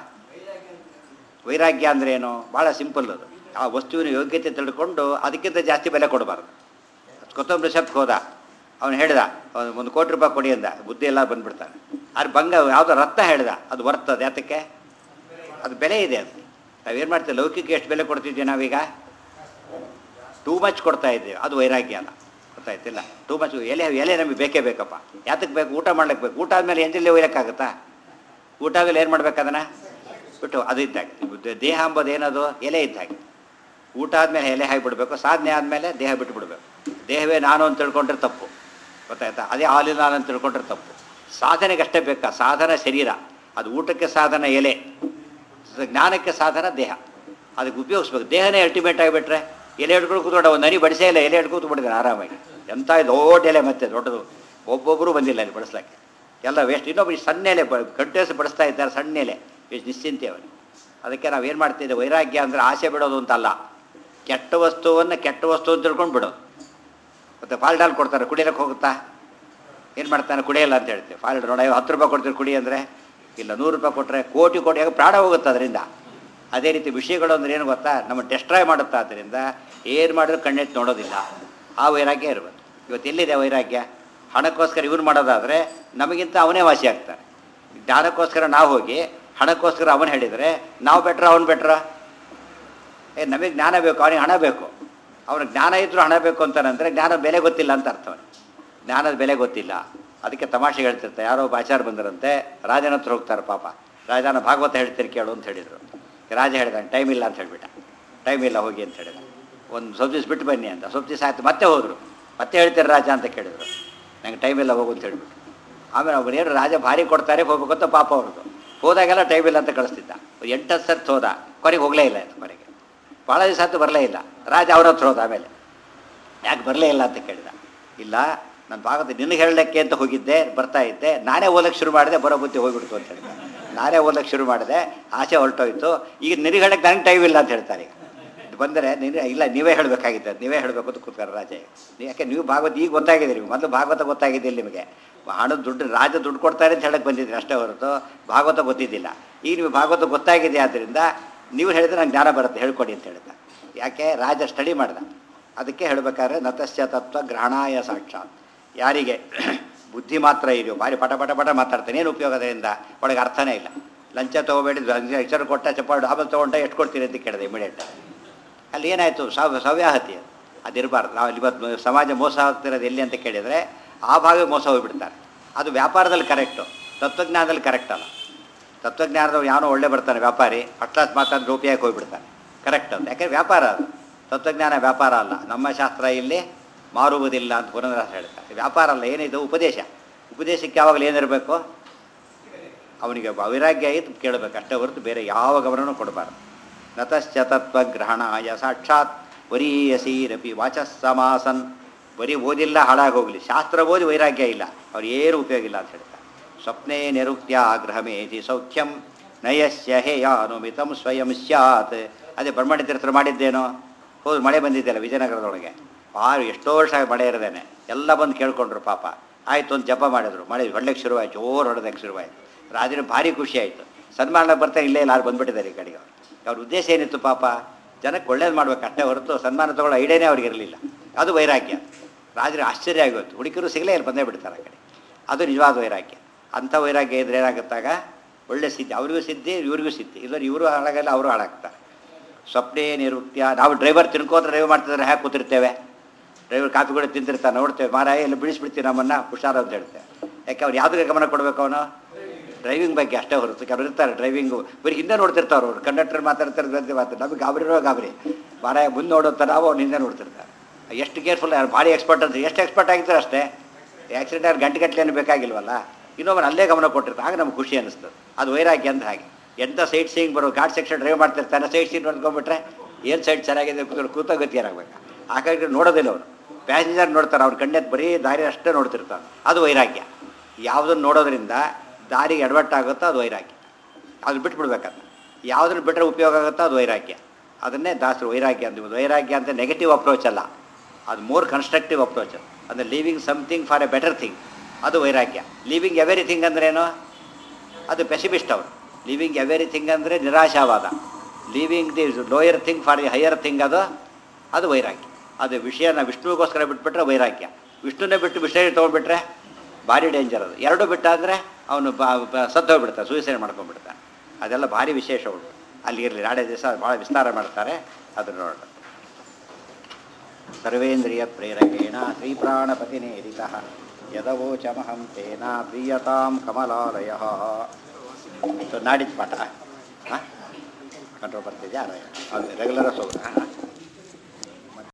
ವೈರಾಗ್ಯ ಅಂದ್ರೆ ಏನು ಭಾಳ ಸಿಂಪಲ್ ಅದು ಆ ವಸ್ತುವಿನ ಯೋಗ್ಯತೆ ತಿಳ್ಕೊಂಡು ಅದಕ್ಕಿಂತ ಜಾಸ್ತಿ ಬೆಲೆ ಕೊಡಬಾರ್ದು ಕೊತ್ತಂಬರಿ ಶಬ್ದಕ್ಕೆ ಹೋದ ಅವನು ಹೇಳಿದ ಒಂದು- ಒಂದು ಕೋಟಿ ರೂಪಾಯಿ ಕೊಡಿ ಅಂದ ಬುದ್ಧಿ ಎಲ್ಲ ಬಂದ್ಬಿಡ್ತಾನೆ ಆದ್ರೆ ಬಂಗ ಯಾವುದೋ ರತ್ನ ಹೇಳಿದ ಅದು ಬರ್ತದೆ ಯಾತಕ್ಕೆ ಅದು ಬೆಲೆ ಇದೆ ಅದು ನಾವೇನು ಮಾಡ್ತೀವಿ ಲೌಕಿಕ ಎಷ್ಟು ಬೆಲೆ ಕೊಡ್ತಿದ್ವಿ ನಾವೀಗ ಟೂ ಮಚ್ ಕೊಡ್ತಾ ಇದ್ದೀವಿ ಅದು ವೈರಾಗ್ಯ ಅಲ್ಲ ಗೊತ್ತಾಯ್ತಿಲ್ಲ ಟೂ ಮಚ್ ಎಲೆ ಎಲೆ ನಮಗೆ ಬೇಕೇ ಬೇಕಪ್ಪ ಯಾತಕ್ಕೆ ಬೇಕು ಊಟ ಮಾಡ್ಲಿಕ್ಕೆ ಬೇಕು ಊಟ ಆದಮೇಲೆ ಎಂಜಲ್ಲಿ ಒಯ್ಯಕ್ಕಾಗತ್ತಾ ಊಟ ಆದಮೇಲೆ ಏನು ಮಾಡ್ಬೇಕು ಅದನ್ನು ಬಿಟ್ಟು ಅದು ಇದ್ದಾಗ ದೇ- ದೇಹ ಅಂಬೋದು ಏನದು ಎಲೆ ಇದ್ದಾಗೆ ಊಟ ಆದಮೇಲೆ ಎಲೆ ಹಾಕಿಬಿಡ್ಬೇಕು ಸಾಧನೆ ಆದಮೇಲೆ ದೇಹ ಬಿಟ್ಟು ಬಿಡಬೇಕು ದೇಹವೇ ನಾನು ಅಂತ ತಿಳ್ಕೊಂಡ್ರೆ ತಪ್ಪು ಗೊತ್ತಾಯ್ತಾ ಅದೇ ಹಾಲಿನ ನಾನು ಅಂತ ತಿಳ್ಕೊಂಡ್ರೆ ತಪ್ಪು ಸಾಧನೆಗೆ ಅಷ್ಟೇ ಬೇಕಾ ಸಾಧನ ಶರೀರ ಅದು ಊಟಕ್ಕೆ ಸಾಧನ ಎಲೆ ಜ್ಞಾನಕ್ಕೆ ಸಾಧನ ದೇಹ ಅದಕ್ಕೆ ಉಪಯೋಗಿಸ್ಬೇಕು ದೇಹನೇ ಅಲ್ಟಿಮೇಟ್ ಆಗಿಬಿಟ್ರೆ ಎಲೆ ಹಿಡ್ಕೊಂಡು ಕೂತ್ಕೊಂಡ ಒಂದು ನನಿ ಬಡಿಸೇ ಇಲ್ಲ ಎಲೆ ಹಿಡ್ಕೊಂಡು ಕೂತ್ಬಿಟ್ಟಿದ್ದಾರೆ ಆರಾಮಾಗಿ ಎಂಥ ದೊಡ್ಡ ಎಲೆ ಮತ್ತೆ ದೊಡ್ಡದು ಒಬ್ಬೊಬ್ಬರು ಬಂದಿಲ್ಲ ಅಲ್ಲಿ ಬಡಿಸ್ಲಿಕ್ಕೆ ಎಲ್ಲ ವೇಸ್ಟ್ ಇನ್ನೊಬ್ಬರು ಸಣ್ಣ ಎಲೆ ಬ ಗಂಟೆಸಿ ಬಡಿಸ್ತಾ ಇದ್ದಾರೆ ಸಣ್ಣ ಎಲೆ ಎಷ್ಟು ನಿಶ್ಚಿಂತೆ ಅವನಿಗೆ ಅದಕ್ಕೆ ನಾವು ಏನು ಮಾಡ್ತಿದ್ದೆ ವೈರಾಗ್ಯ ಅಂದರೆ ಆಸೆ ಬಿಡೋದು ಅಂತಲ್ಲ ಕೆಟ್ಟ ವಸ್ತುವನ್ನು ಕೆಟ್ಟ ವಸ್ತು ಅಂತ ತಿಳ್ಕೊಂಡು ಬಿಡೋದು ಮತ್ತು ಫಾಲ್ಡಾಲ್ ಕೊಡ್ತಾರೆ ಕುಡಿಯಕ್ಕೆ ಹೋಗುತ್ತಾ ಏನು ಮಾಡ್ತಾನೆ ಕುಡಿಯಲ್ಲ ಅಂತ ಹೇಳ್ತೀವಿ ಫಾಲ್ಡ್ ನೋಡಿ ಹತ್ತು ರೂಪಾಯಿ ಕೊಡ್ತೀವಿ ಕುಡಿ ಅಂದರೆ ಇಲ್ಲ ನೂರು ರೂಪಾಯಿ ಕೊಟ್ಟರೆ ಕೋಟಿ ಕೋಟಿ ಆಗ ಪ್ರಾಣ ಹೋಗುತ್ತೆ ಅದರಿಂದ ಅದೇ ರೀತಿ ವಿಷಯಗಳು ಅಂದ್ರೆ ಏನು ಗೊತ್ತಾ ನಮ್ಮ ಡೆಸ್ಟ್ರಾಯ್ ಮಾಡುತ್ತಾ ಅದರಿಂದ ಏನು ಮಾಡಿದ್ರು ಕಣ್ಣೆತ್ತು ನೋಡೋದಿಲ್ಲ ಆ ವೈರಾಗ್ಯ ಇರಬೇಕು ಇವತ್ತು ಎಲ್ಲಿದೆ ವೈರಾಗ್ಯ ಹಣಕ್ಕೋಸ್ಕರ ಇವ್ನು ಮಾಡೋದಾದರೆ ನಮಗಿಂತ ಅವನೇ ವಾಸಿ ಆಗ್ತಾನೆ ಜ್ಞಾನಕ್ಕೋಸ್ಕರ ನಾವು ಹೋಗಿ ಹಣಕ್ಕೋಸ್ಕರ ಅವನು ಹೇಳಿದರೆ ನಾವು ಬೆಟ್ರ ಅವನು ಬೆಟ್ರ ಏ ನಮಗೆ ಜ್ಞಾನ ಬೇಕು ಅವನಿಗೆ ಹಣ ಬೇಕು ಅವನಿಗೆ ಜ್ಞಾನ ಇದ್ದರೂ ಹಣ ಬೇಕು ಅಂತಾನಂದರೆ ಜ್ಞಾನ ಬೆಲೆ ಗೊತ್ತಿಲ್ಲ ಅಂತ ಅರ್ಥ ಅವನಿಗೆ ಜ್ಞಾನದ ಬೆಲೆ ಗೊತ್ತಿಲ್ಲ ಅದಕ್ಕೆ ತಮಾಷೆ ಹೇಳ್ತಿರ್ತಾರೆ ಯಾರೋ ಒಬ್ಬ ಆಚಾರ ಬಂದರಂತೆ ರಾಜನ ಹತ್ರ ಹೋಗ್ತಾರೆ ಪಾಪ ರಾಜನ ಭಾಗವತ ಹೇಳ್ತೀರಿ ಕೇಳು ಅಂತ ಹೇಳಿದರು ರಾಜ ಹೇಳಿದಾನೆ ಟೈಮ್ ಇಲ್ಲ ಅಂತ ಹೇಳಿಬಿಟ್ಟ ಟೈಮ್ ಇಲ್ಲ ಹೋಗಿ ಅಂತ ಹೇಳಿದ ಒಂದು ಸ್ವಲ್ಪ ದಿವಸ ಬಿಟ್ಟು ಬನ್ನಿ ಅಂತ ಸ್ವಲ್ಪ ದಿವಸ ಆಯ್ತು ಮತ್ತೆ ಹೋದರು ಮತ್ತೆ ಹೇಳ್ತೀರಿ ರಾಜ ಅಂತ ಕೇಳಿದರು ನಂಗೆ ಟೈಮ್ ಇಲ್ಲ ಹೋಗು ಅಂತ ಹೇಳಿಬಿಟ್ಟು ಆಮೇಲೆ ಅವ್ರು ಏನು ರಾಜ ಭಾರಿ ಕೊಡ್ತಾರೆ ಹೋಗ್ಬೇಕು ಅಂತ ಪಾಪ ಅವ್ರದ್ದು ಹೋದಾಗೆಲ್ಲ ಟೈಮ್ ಇಲ್ಲ ಅಂತ ಕಳಿಸ್ತಿದ್ದ ಎಂಟು ಹತ್ತು ಸರ್ತಿ ಹೋದ ಕೊನೆಗೆ ಹೋಗಲೇ ಇಲ್ಲ ಆಯ್ತು ಕೊನೆಗೆ ಭಾಳ ದಿವಸ ಆಯ್ತು ಬರಲೇ ಇಲ್ಲ ರಾಜ ಅವ್ರ ಹತ್ರ ಹೋದ ಆಮೇಲೆ ಯಾಕೆ ಬರಲೇ ಇಲ್ಲ ಅಂತ ಕೇಳಿದ ಇಲ್ಲ ನನ್ನ ಭಾಗದ ನಿನಗೆ ಹೇಳಲಿಕ್ಕೆ ಅಂತ ಹೋಗಿದ್ದೆ ಬರ್ತಾ ಇದ್ದೆ ನಾನೇ ಓದಕ್ಕೆ ಶುರು ಮಾಡಿದೆ ಬರೋ ಬುದ್ಧಿ ಹೋಗ್ಬಿಡ್ತು ಅಂತ ಹೇಳಿದ ನಾನೇ ಓದಕ್ಕೆ ಶುರು ಮಾಡಿದೆ ಆಸೆ ಹೊರಟೋಯ್ತು ಈಗ ನಿನಗೆ ಹೇಳಕ್ಕೆ ನನಗೆ ಟೈಮ್ ಇಲ್ಲ ಅಂತ ಹೇಳ್ತಾರೆ ಈಗ ಇದು ಬಂದರೆ ನೀನು ಇಲ್ಲ ನೀವೇ ಹೇಳಬೇಕಾಗಿದ್ದೆ ನೀವೇ ಹೇಳಬೇಕು ಅಂತ ಕೂತ್ತಾರೆ ರಾಜ ನೀ- ಯಾಕೆ ನೀವು ಭಾಗವತ ಈಗ ಗೊತ್ತಾಗಿದೆ ನಿಮಗೆ ಮೊದಲು ಭಾಗವತ ಗೊತ್ತಾಗಿದ್ದಿಲ್ಲ ನಿಮಗೆ ಹಣದ ದುಡ್ಡು ರಾಜ ದುಡ್ಡು ಕೊಡ್ತಾರೆ ಅಂತ ಹೇಳಕ್ಕೆ ಬಂದಿದ್ರಿ ಅಷ್ಟೇ ಹೊರತು ಭಾಗವತ ಗೊತ್ತಿದ್ದಿಲ್ಲ ಈಗ ನೀವು ಭಾಗವತ ಗೊತ್ತಾಗಿದೆ ಆದ್ದರಿಂದ ನೀವು ಹೇಳಿದ್ರೆ ನಂಗೆ ಜ್ಞಾನ ಬರುತ್ತೆ ಹೇಳ್ಕೊಡಿ ಅಂತ ಹೇಳಿದ ಯಾಕೆ ರಾಜ ಸ್ಟಡಿ ಮಾಡ್ದ ಅದಕ್ಕೆ ಹೇಳಬೇಕಾದ್ರೆ ನತಸ್ಯ ತತ್ವ ಗ್ರಹಣಾಯ ಸಾಕ್ಷಾತ್ ಯಾರಿಗೆ ಬುದ್ಧಿ ಮಾತ್ರ ಇದೆಯೋ ಭಾರಿ ಪಟ ಪಟ ಪಟ ಮಾತಾಡ್ತಾನೆ ಏನು ಉಪಯೋಗ ಅದರಿಂದ ಒಳಗೆ ಅರ್ಥನೇ ಇಲ್ಲ ಲಂಚ ತೊಗೊಬೇಡಿ ಹೆಸರು ಕೊಟ್ಟ ಚಪ್ಪಾಡು ಆಮೇಲೆ ತೊಗೊಂಡ ಎಷ್ಟು ಕೊಡ್ತೀರಿ ಅಂತ ಕೇಳಿದೆ ಇಮಿಡಿಯೇಟ್ ಅಲ್ಲಿ ಏನಾಯಿತು ಸವ್ ಸವ್ಯಾಹತಿ ಅದು ಅದಿರಬಾರ್ದು ನಾವು ಇವತ್ತು ಸಮಾಜ ಮೋಸ ಆಗ್ತಿರೋದು ಎಲ್ಲಿ ಅಂತ ಕೇಳಿದರೆ ಆ ಭಾಗ ಮೋಸ ಹೋಗ್ಬಿಡ್ತಾರೆ ಅದು ವ್ಯಾಪಾರದಲ್ಲಿ ಕರೆಕ್ಟು ತತ್ವಜ್ಞಾನದಲ್ಲಿ ಕರೆಕ್ಟ್ ಅಲ್ಲ ತತ್ವಜ್ಞಾನದವ್ರು ಯಾವನೋ ಒಳ್ಳೆ ಬರ್ತಾನೆ ವ್ಯಾಪಾರಿ ಅಟ್ಲಾಸ್ ಮಾತಾಡಿದ್ರೆ ರೂಪಿಯಾಗಿ ಹೋಗ್ಬಿಡ್ತಾನೆ ಕರೆಕ್ಟ್ ಅದು ಯಾಕಂದ್ರೆ ವ್ಯಾಪಾರ ಅದು ತತ್ವಜ್ಞಾನ ವ್ಯಾಪಾರ ಅಲ್ಲ ನಮ್ಮ ಶಾಸ್ತ್ರ ಇಲ್ಲಿ ಮಾರುವುದಿಲ್ಲ ಅಂತ ಪುರಂದರಾಸ ಹೇಳ್ತಾರೆ ವ್ಯಾಪಾರ ಅಲ್ಲ ಏನಿದು ಉಪದೇಶ ಉಪದೇಶಕ್ಕೆ ಯಾವಾಗಲೂ ಏನಿರಬೇಕು ಅವನಿಗೆ ವೈರಾಗ್ಯ ಇದ್ದು ಕೇಳಬೇಕು ಅಷ್ಟೇ ಹೊರತು ಬೇರೆ ಯಾವ ಗಮನನೂ ಕೊಡಬಾರ್ದು ನತಶ್ಚ ತತ್ವಗ್ರಹಣಾಯ ಸಾಕ್ಷಾತ್ ವರೀಯಸೀರಪಿ ವಾಚಸ್ಸಮಾಸನ್ ಬರೀ ಓದಿಲ್ಲ ಹಾಳಾಗಿ ಹೋಗಲಿ ಶಾಸ್ತ್ರ ಓದಿ ವೈರಾಗ್ಯ ಇಲ್ಲ ಅವ್ರು ಏನು ಉಪಯೋಗ ಇಲ್ಲ ಅಂತ ಹೇಳ್ತಾರೆ ಸ್ವಪ್ನೇ ನಿರುಕ್ತ್ಯ ಆಗ್ರಹಮೇಧಿ ಸೌಖ್ಯಂ ನಯಸ್ಯ ಹೇಯಾನುಮಿತಂ ಸ್ವಯಂ ಸ್ಯಾತ್ ಅದೇ ಬ್ರಹ್ಮಣ್ಯ ತೀರ್ಥರು ಮಾಡಿದ್ದೇನೋ ಹೌದು ಮಳೆ ಬಂದಿದ್ದೆಲ್ಲ ವಿಜಯನಗರದೊಳಗೆ ಆರು ಎಷ್ಟೋ ವರ್ಷ ಆಗಿ ಮಳೆ ಇರದೇನೆ ಎಲ್ಲ ಬಂದು ಕೇಳ್ಕೊಂಡ್ರು ಪಾಪ ಆಯ್ತು ಒಂದು ಜಪ ಮಾಡಿದ್ರು ಮಳೆ ಹೊಡ್ಲಿಕ್ಕೆ ಶುರುವಾಯ್ತು ಜೋರು ಹೊಡೆದಕ್ಕೆ ಶುರುವಾಯಿತು ರಾಜನ ಭಾರಿ ಖುಷಿ ಆಯಿತು ಸನ್ಮಾನ ಬರ್ತಾರೆ ಇಲ್ಲೇ ಇಲ್ಲ ಯಾರು ಬಂದ್ಬಿಟ್ಟಿದ್ದಾರೆ ಈ ಕಡೆಗೆ ಅವ್ರು ಅವ್ರ ಉದ್ದೇಶ ಏನಿತ್ತು ಪಾಪ ಜನಕ್ಕೆ ಒಳ್ಳೇದು ಮಾಡ್ಬೇಕು ಅಷ್ಟೇ ಹೊರತು ಸನ್ಮಾನ ತಗೊಳ್ಳೋ ಐಡಿಯಾನೇ ಅವ್ರಿಗೆ ಇರಲಿಲ್ಲ ಅದು ವೈರಾಗ್ಯ ರಾಜರಿಗೆ ಆಶ್ಚರ್ಯ ಆಗೋಯ್ತು ಹುಡುಕರು ಸಿಗಲೇ ಇಲ್ಲಿ ಬಂದೇ ಬಿಡ್ತಾರೆ ಆ ಕಡೆ ಅದು ನಿಜವಾದ ವೈರಾಗ್ಯ ಅಂಥ ವೈರಾಗ್ಯ ಇದ್ರೆ ಏನಾಗುತ್ತಾಗ ಒಳ್ಳೆ ಸಿದ್ಧಿ ಅವ್ರಿಗೂ ಸಿದ್ಧಿ ಇವ್ರಿಗೂ ಸಿದ್ಧಿ ಇಲ್ಲ ಇವರು ಹಾಳಾಗಲ್ಲ ಅವರು ಹಾಳಾಗ್ತಾರೆ ಸ್ವಪ್ನೇ ನಿರುಕ್ತ್ಯ ನಾವು ಡ್ರೈವರ್ ತಿನ್ಕೋತ ಡ್ರೈವ್ ಮಾಡ್ತಿದ್ರೆ ಹ್ಯಾಕೆ ಕೂತಿರ್ತೇವೆ ಡ್ರೈವರ್ ಕಾಫಿ ಕೂಡ ತಿಂತಿರ್ತಾನೆ ನೋಡ್ತೇವೆ ಮಾರಾಯ ಎಲ್ಲ ಬಿಡಿಸ್ಬಿಡ್ತೀವಿ ನಮ್ಮನ್ನು ಹುಷಾರು ಅಂತ ಹೇಳ್ತೇವೆ ಯಾಕೆ ಅವ್ರು ಯಾವುದಕ್ಕೆ ಗಮನ ಕೊಡಬೇಕು ಅವನು ಡ್ರೈವಿಂಗ್ ಬಗ್ಗೆ ಅಷ್ಟೇ ಹೊರತು ಕೆಲವರು ಇರ್ತಾರೆ ಡ್ರೈವಿಂಗು ಬರೀ ಹಿಂದೆ ನೋಡ್ತಿರ್ತಾರೆ ಅವ್ರು ಕಂಡಕ್ಟರ್ ಮಾತಾಡ್ತಾರೆ ಗಂತೆ ಮಾತಾಡ್ತಾರೆ ನಮಗೆ ಗಾಬರಿರೋ ಗಾಬರಿ ಮಾರಾಯ ಮುಂದೆ ನೋಡುತ್ತಾರೆ ನಾವು ಅವ್ನು ಹಿಂದೆ ನೋಡ್ತಿರ್ತಾರೆ ಎಷ್ಟು ಕೇರ್ಫುಲ್ ಯಾರು ಭಾರಿ ಎಕ್ಸ್ಪರ್ಟ್ ಅಂತ ಎಷ್ಟು ಎಕ್ಸ್ಪರ್ಟ್ ಆಗಿರ್ತಾರೆ ಅಷ್ಟೇ ಆಕ್ಸಿಡೆಂಟ್ ಆಗಿ ಗಂಟೆ ಗಟ್ಟಲೆ ಬೇಕಾಗಿಲ್ವಲ್ಲ ಇನ್ನೊಬ್ಬರು ಅಲ್ಲೇ ಗಮನ ಕೊಟ್ಟಿರ್ತಾರೆ ಆಗ ನಮ್ಗೆ ಖುಷಿ ಅನಿಸ್ತದೆ ಅದು ವೈರಾಗ್ಯ ಅಂತ ಹಾಗೆ ಎಂಥ ಸೈಟ್ ಸೀಯಿಂಗ್ ಬರೋ ಘಾಟ್ ಸೆಕ್ಷನ್ ಡ್ರೈವ್ ಮಾಡ್ತಿರ್ತಾನೆ ಸೈಟ್ ಸೀನ್ ನೋಡ್ಕೊಂಡ್ಬಿಟ್ರೆ ಏನು ಸೈಟ್ ಚೆನ್ನಾಗಿದೆ ಕೂತ್ಕೊಂಡು ಕೂತ ಗತಿ ಏನಾಗಬೇಕು ಹಾಗಾಗಿ ನೋಡೋದಿಲ್ಲ ಅವರು ಪ್ಯಾಸೆಂಜರ್ ನೋಡ್ತಾರೆ ಅವ್ರ ಕಣ್ಣೆದ್ದು ಬರೀ ದಾರಿ ಅಷ್ಟೇ ನೋಡ್ತಿರ್ತಾರೆ ಅದು ವೈರಾಗ್ಯ ಯಾವುದನ್ನು ನೋಡೋದ್ರಿಂದ ದಾರಿಗೆ ಎಡವಟ್ಟಾಗುತ್ತೋ ಅದು ವೈರಾಗ್ಯ ಅದು ಬಿಟ್ಬಿಡ್ಬೇಕಂತ ಯಾವುದನ್ನು ಬಿಟ್ಟರೆ ಉಪಯೋಗ ಆಗುತ್ತೋ ಅದು ವೈರಾಗ್ಯ ಅದನ್ನೇ ದಾಸರು ವೈರಾಗ್ಯ ಅಂತ ವೈರಾಗ್ಯ ಅಂತ ನೆಗೆಟಿವ್ ಅಪ್ರೋಚ್ ಅಲ್ಲ ಅದು ಮೋರ್ ಕನ್ಸ್ಟ್ರಕ್ಟಿವ್ ಅಪ್ರೋಚ್ ಅಂದರೆ leaving something for a better thing ಅದು ವೈರಾಗ್ಯ ಲೀವಿಂಗ್ ಎವೆರಿಥಿಂಗ್ ಅಂದ್ರೇನು ಅದು ಪೆಸಿಮಿಸ್ಟ್ ಅವರು ಲಿವಿಂಗ್ ಎವೆರಿಥಿಂಗ್ ಅಂದರೆ ನಿರಾಶಾವಾದ living the lower thing for the higher thing ಅದು ಅದು ವೈರಾಗ್ಯ ಅದು ವಿಷಯನ ವಿಷ್ಣುವಿಗೋಸ್ಕರ ಬಿಟ್ಬಿಟ್ರೆ ವೈರಾಗ್ಯ ವಿಷ್ಣುನೇ ಬಿಟ್ಟು ವಿಷಯ ತೊಗೊಂಡ್ಬಿಟ್ರೆ ಭಾರಿ ಡೇಂಜರ್ ಅದು ಎರಡು ಬಿಟ್ಟ ಅಂದರೆ ಅವನು ಬ ಬ- ಸತ್ತೋಗ್ಬಿಡ್ತಾನೆ ಸೂಸೈಡ್ ಮಾಡ್ಕೊಂಡ್ಬಿಡ್ತಾನೆ ಅದೆಲ್ಲ ಭಾರಿ ವಿಶೇಷ ಉಂಟು ಅಲ್ಲಿ ಇರಲಿ ನಾಳೆ ದಿವಸ ಭಾಳ ವಿಸ್ತಾರ ಮಾಡ್ತಾರೆ ಅದನ್ನು ನೋಡೋಣ ಸರ್ವೇಂದ್ರಿಯ ಪ್ರೇರಕೇಣ ಶ್ರೀಪ್ರಾಣಪತಿನೇರಿತ ಯದವೋಚಮಹಂ ತೇನ ಪ್ರೀಯತಾಂ ಕಮಲಾಲಯ ಸೊ ನಾಡಿದ್ದು ಪಾಠ ಹಾಂ ಕಂಟ್ರೋಲ್ ಬರ್ತಿದೆಯಾ ರೆಗ್ಯುಲರ್ ಹೋಗೋಣ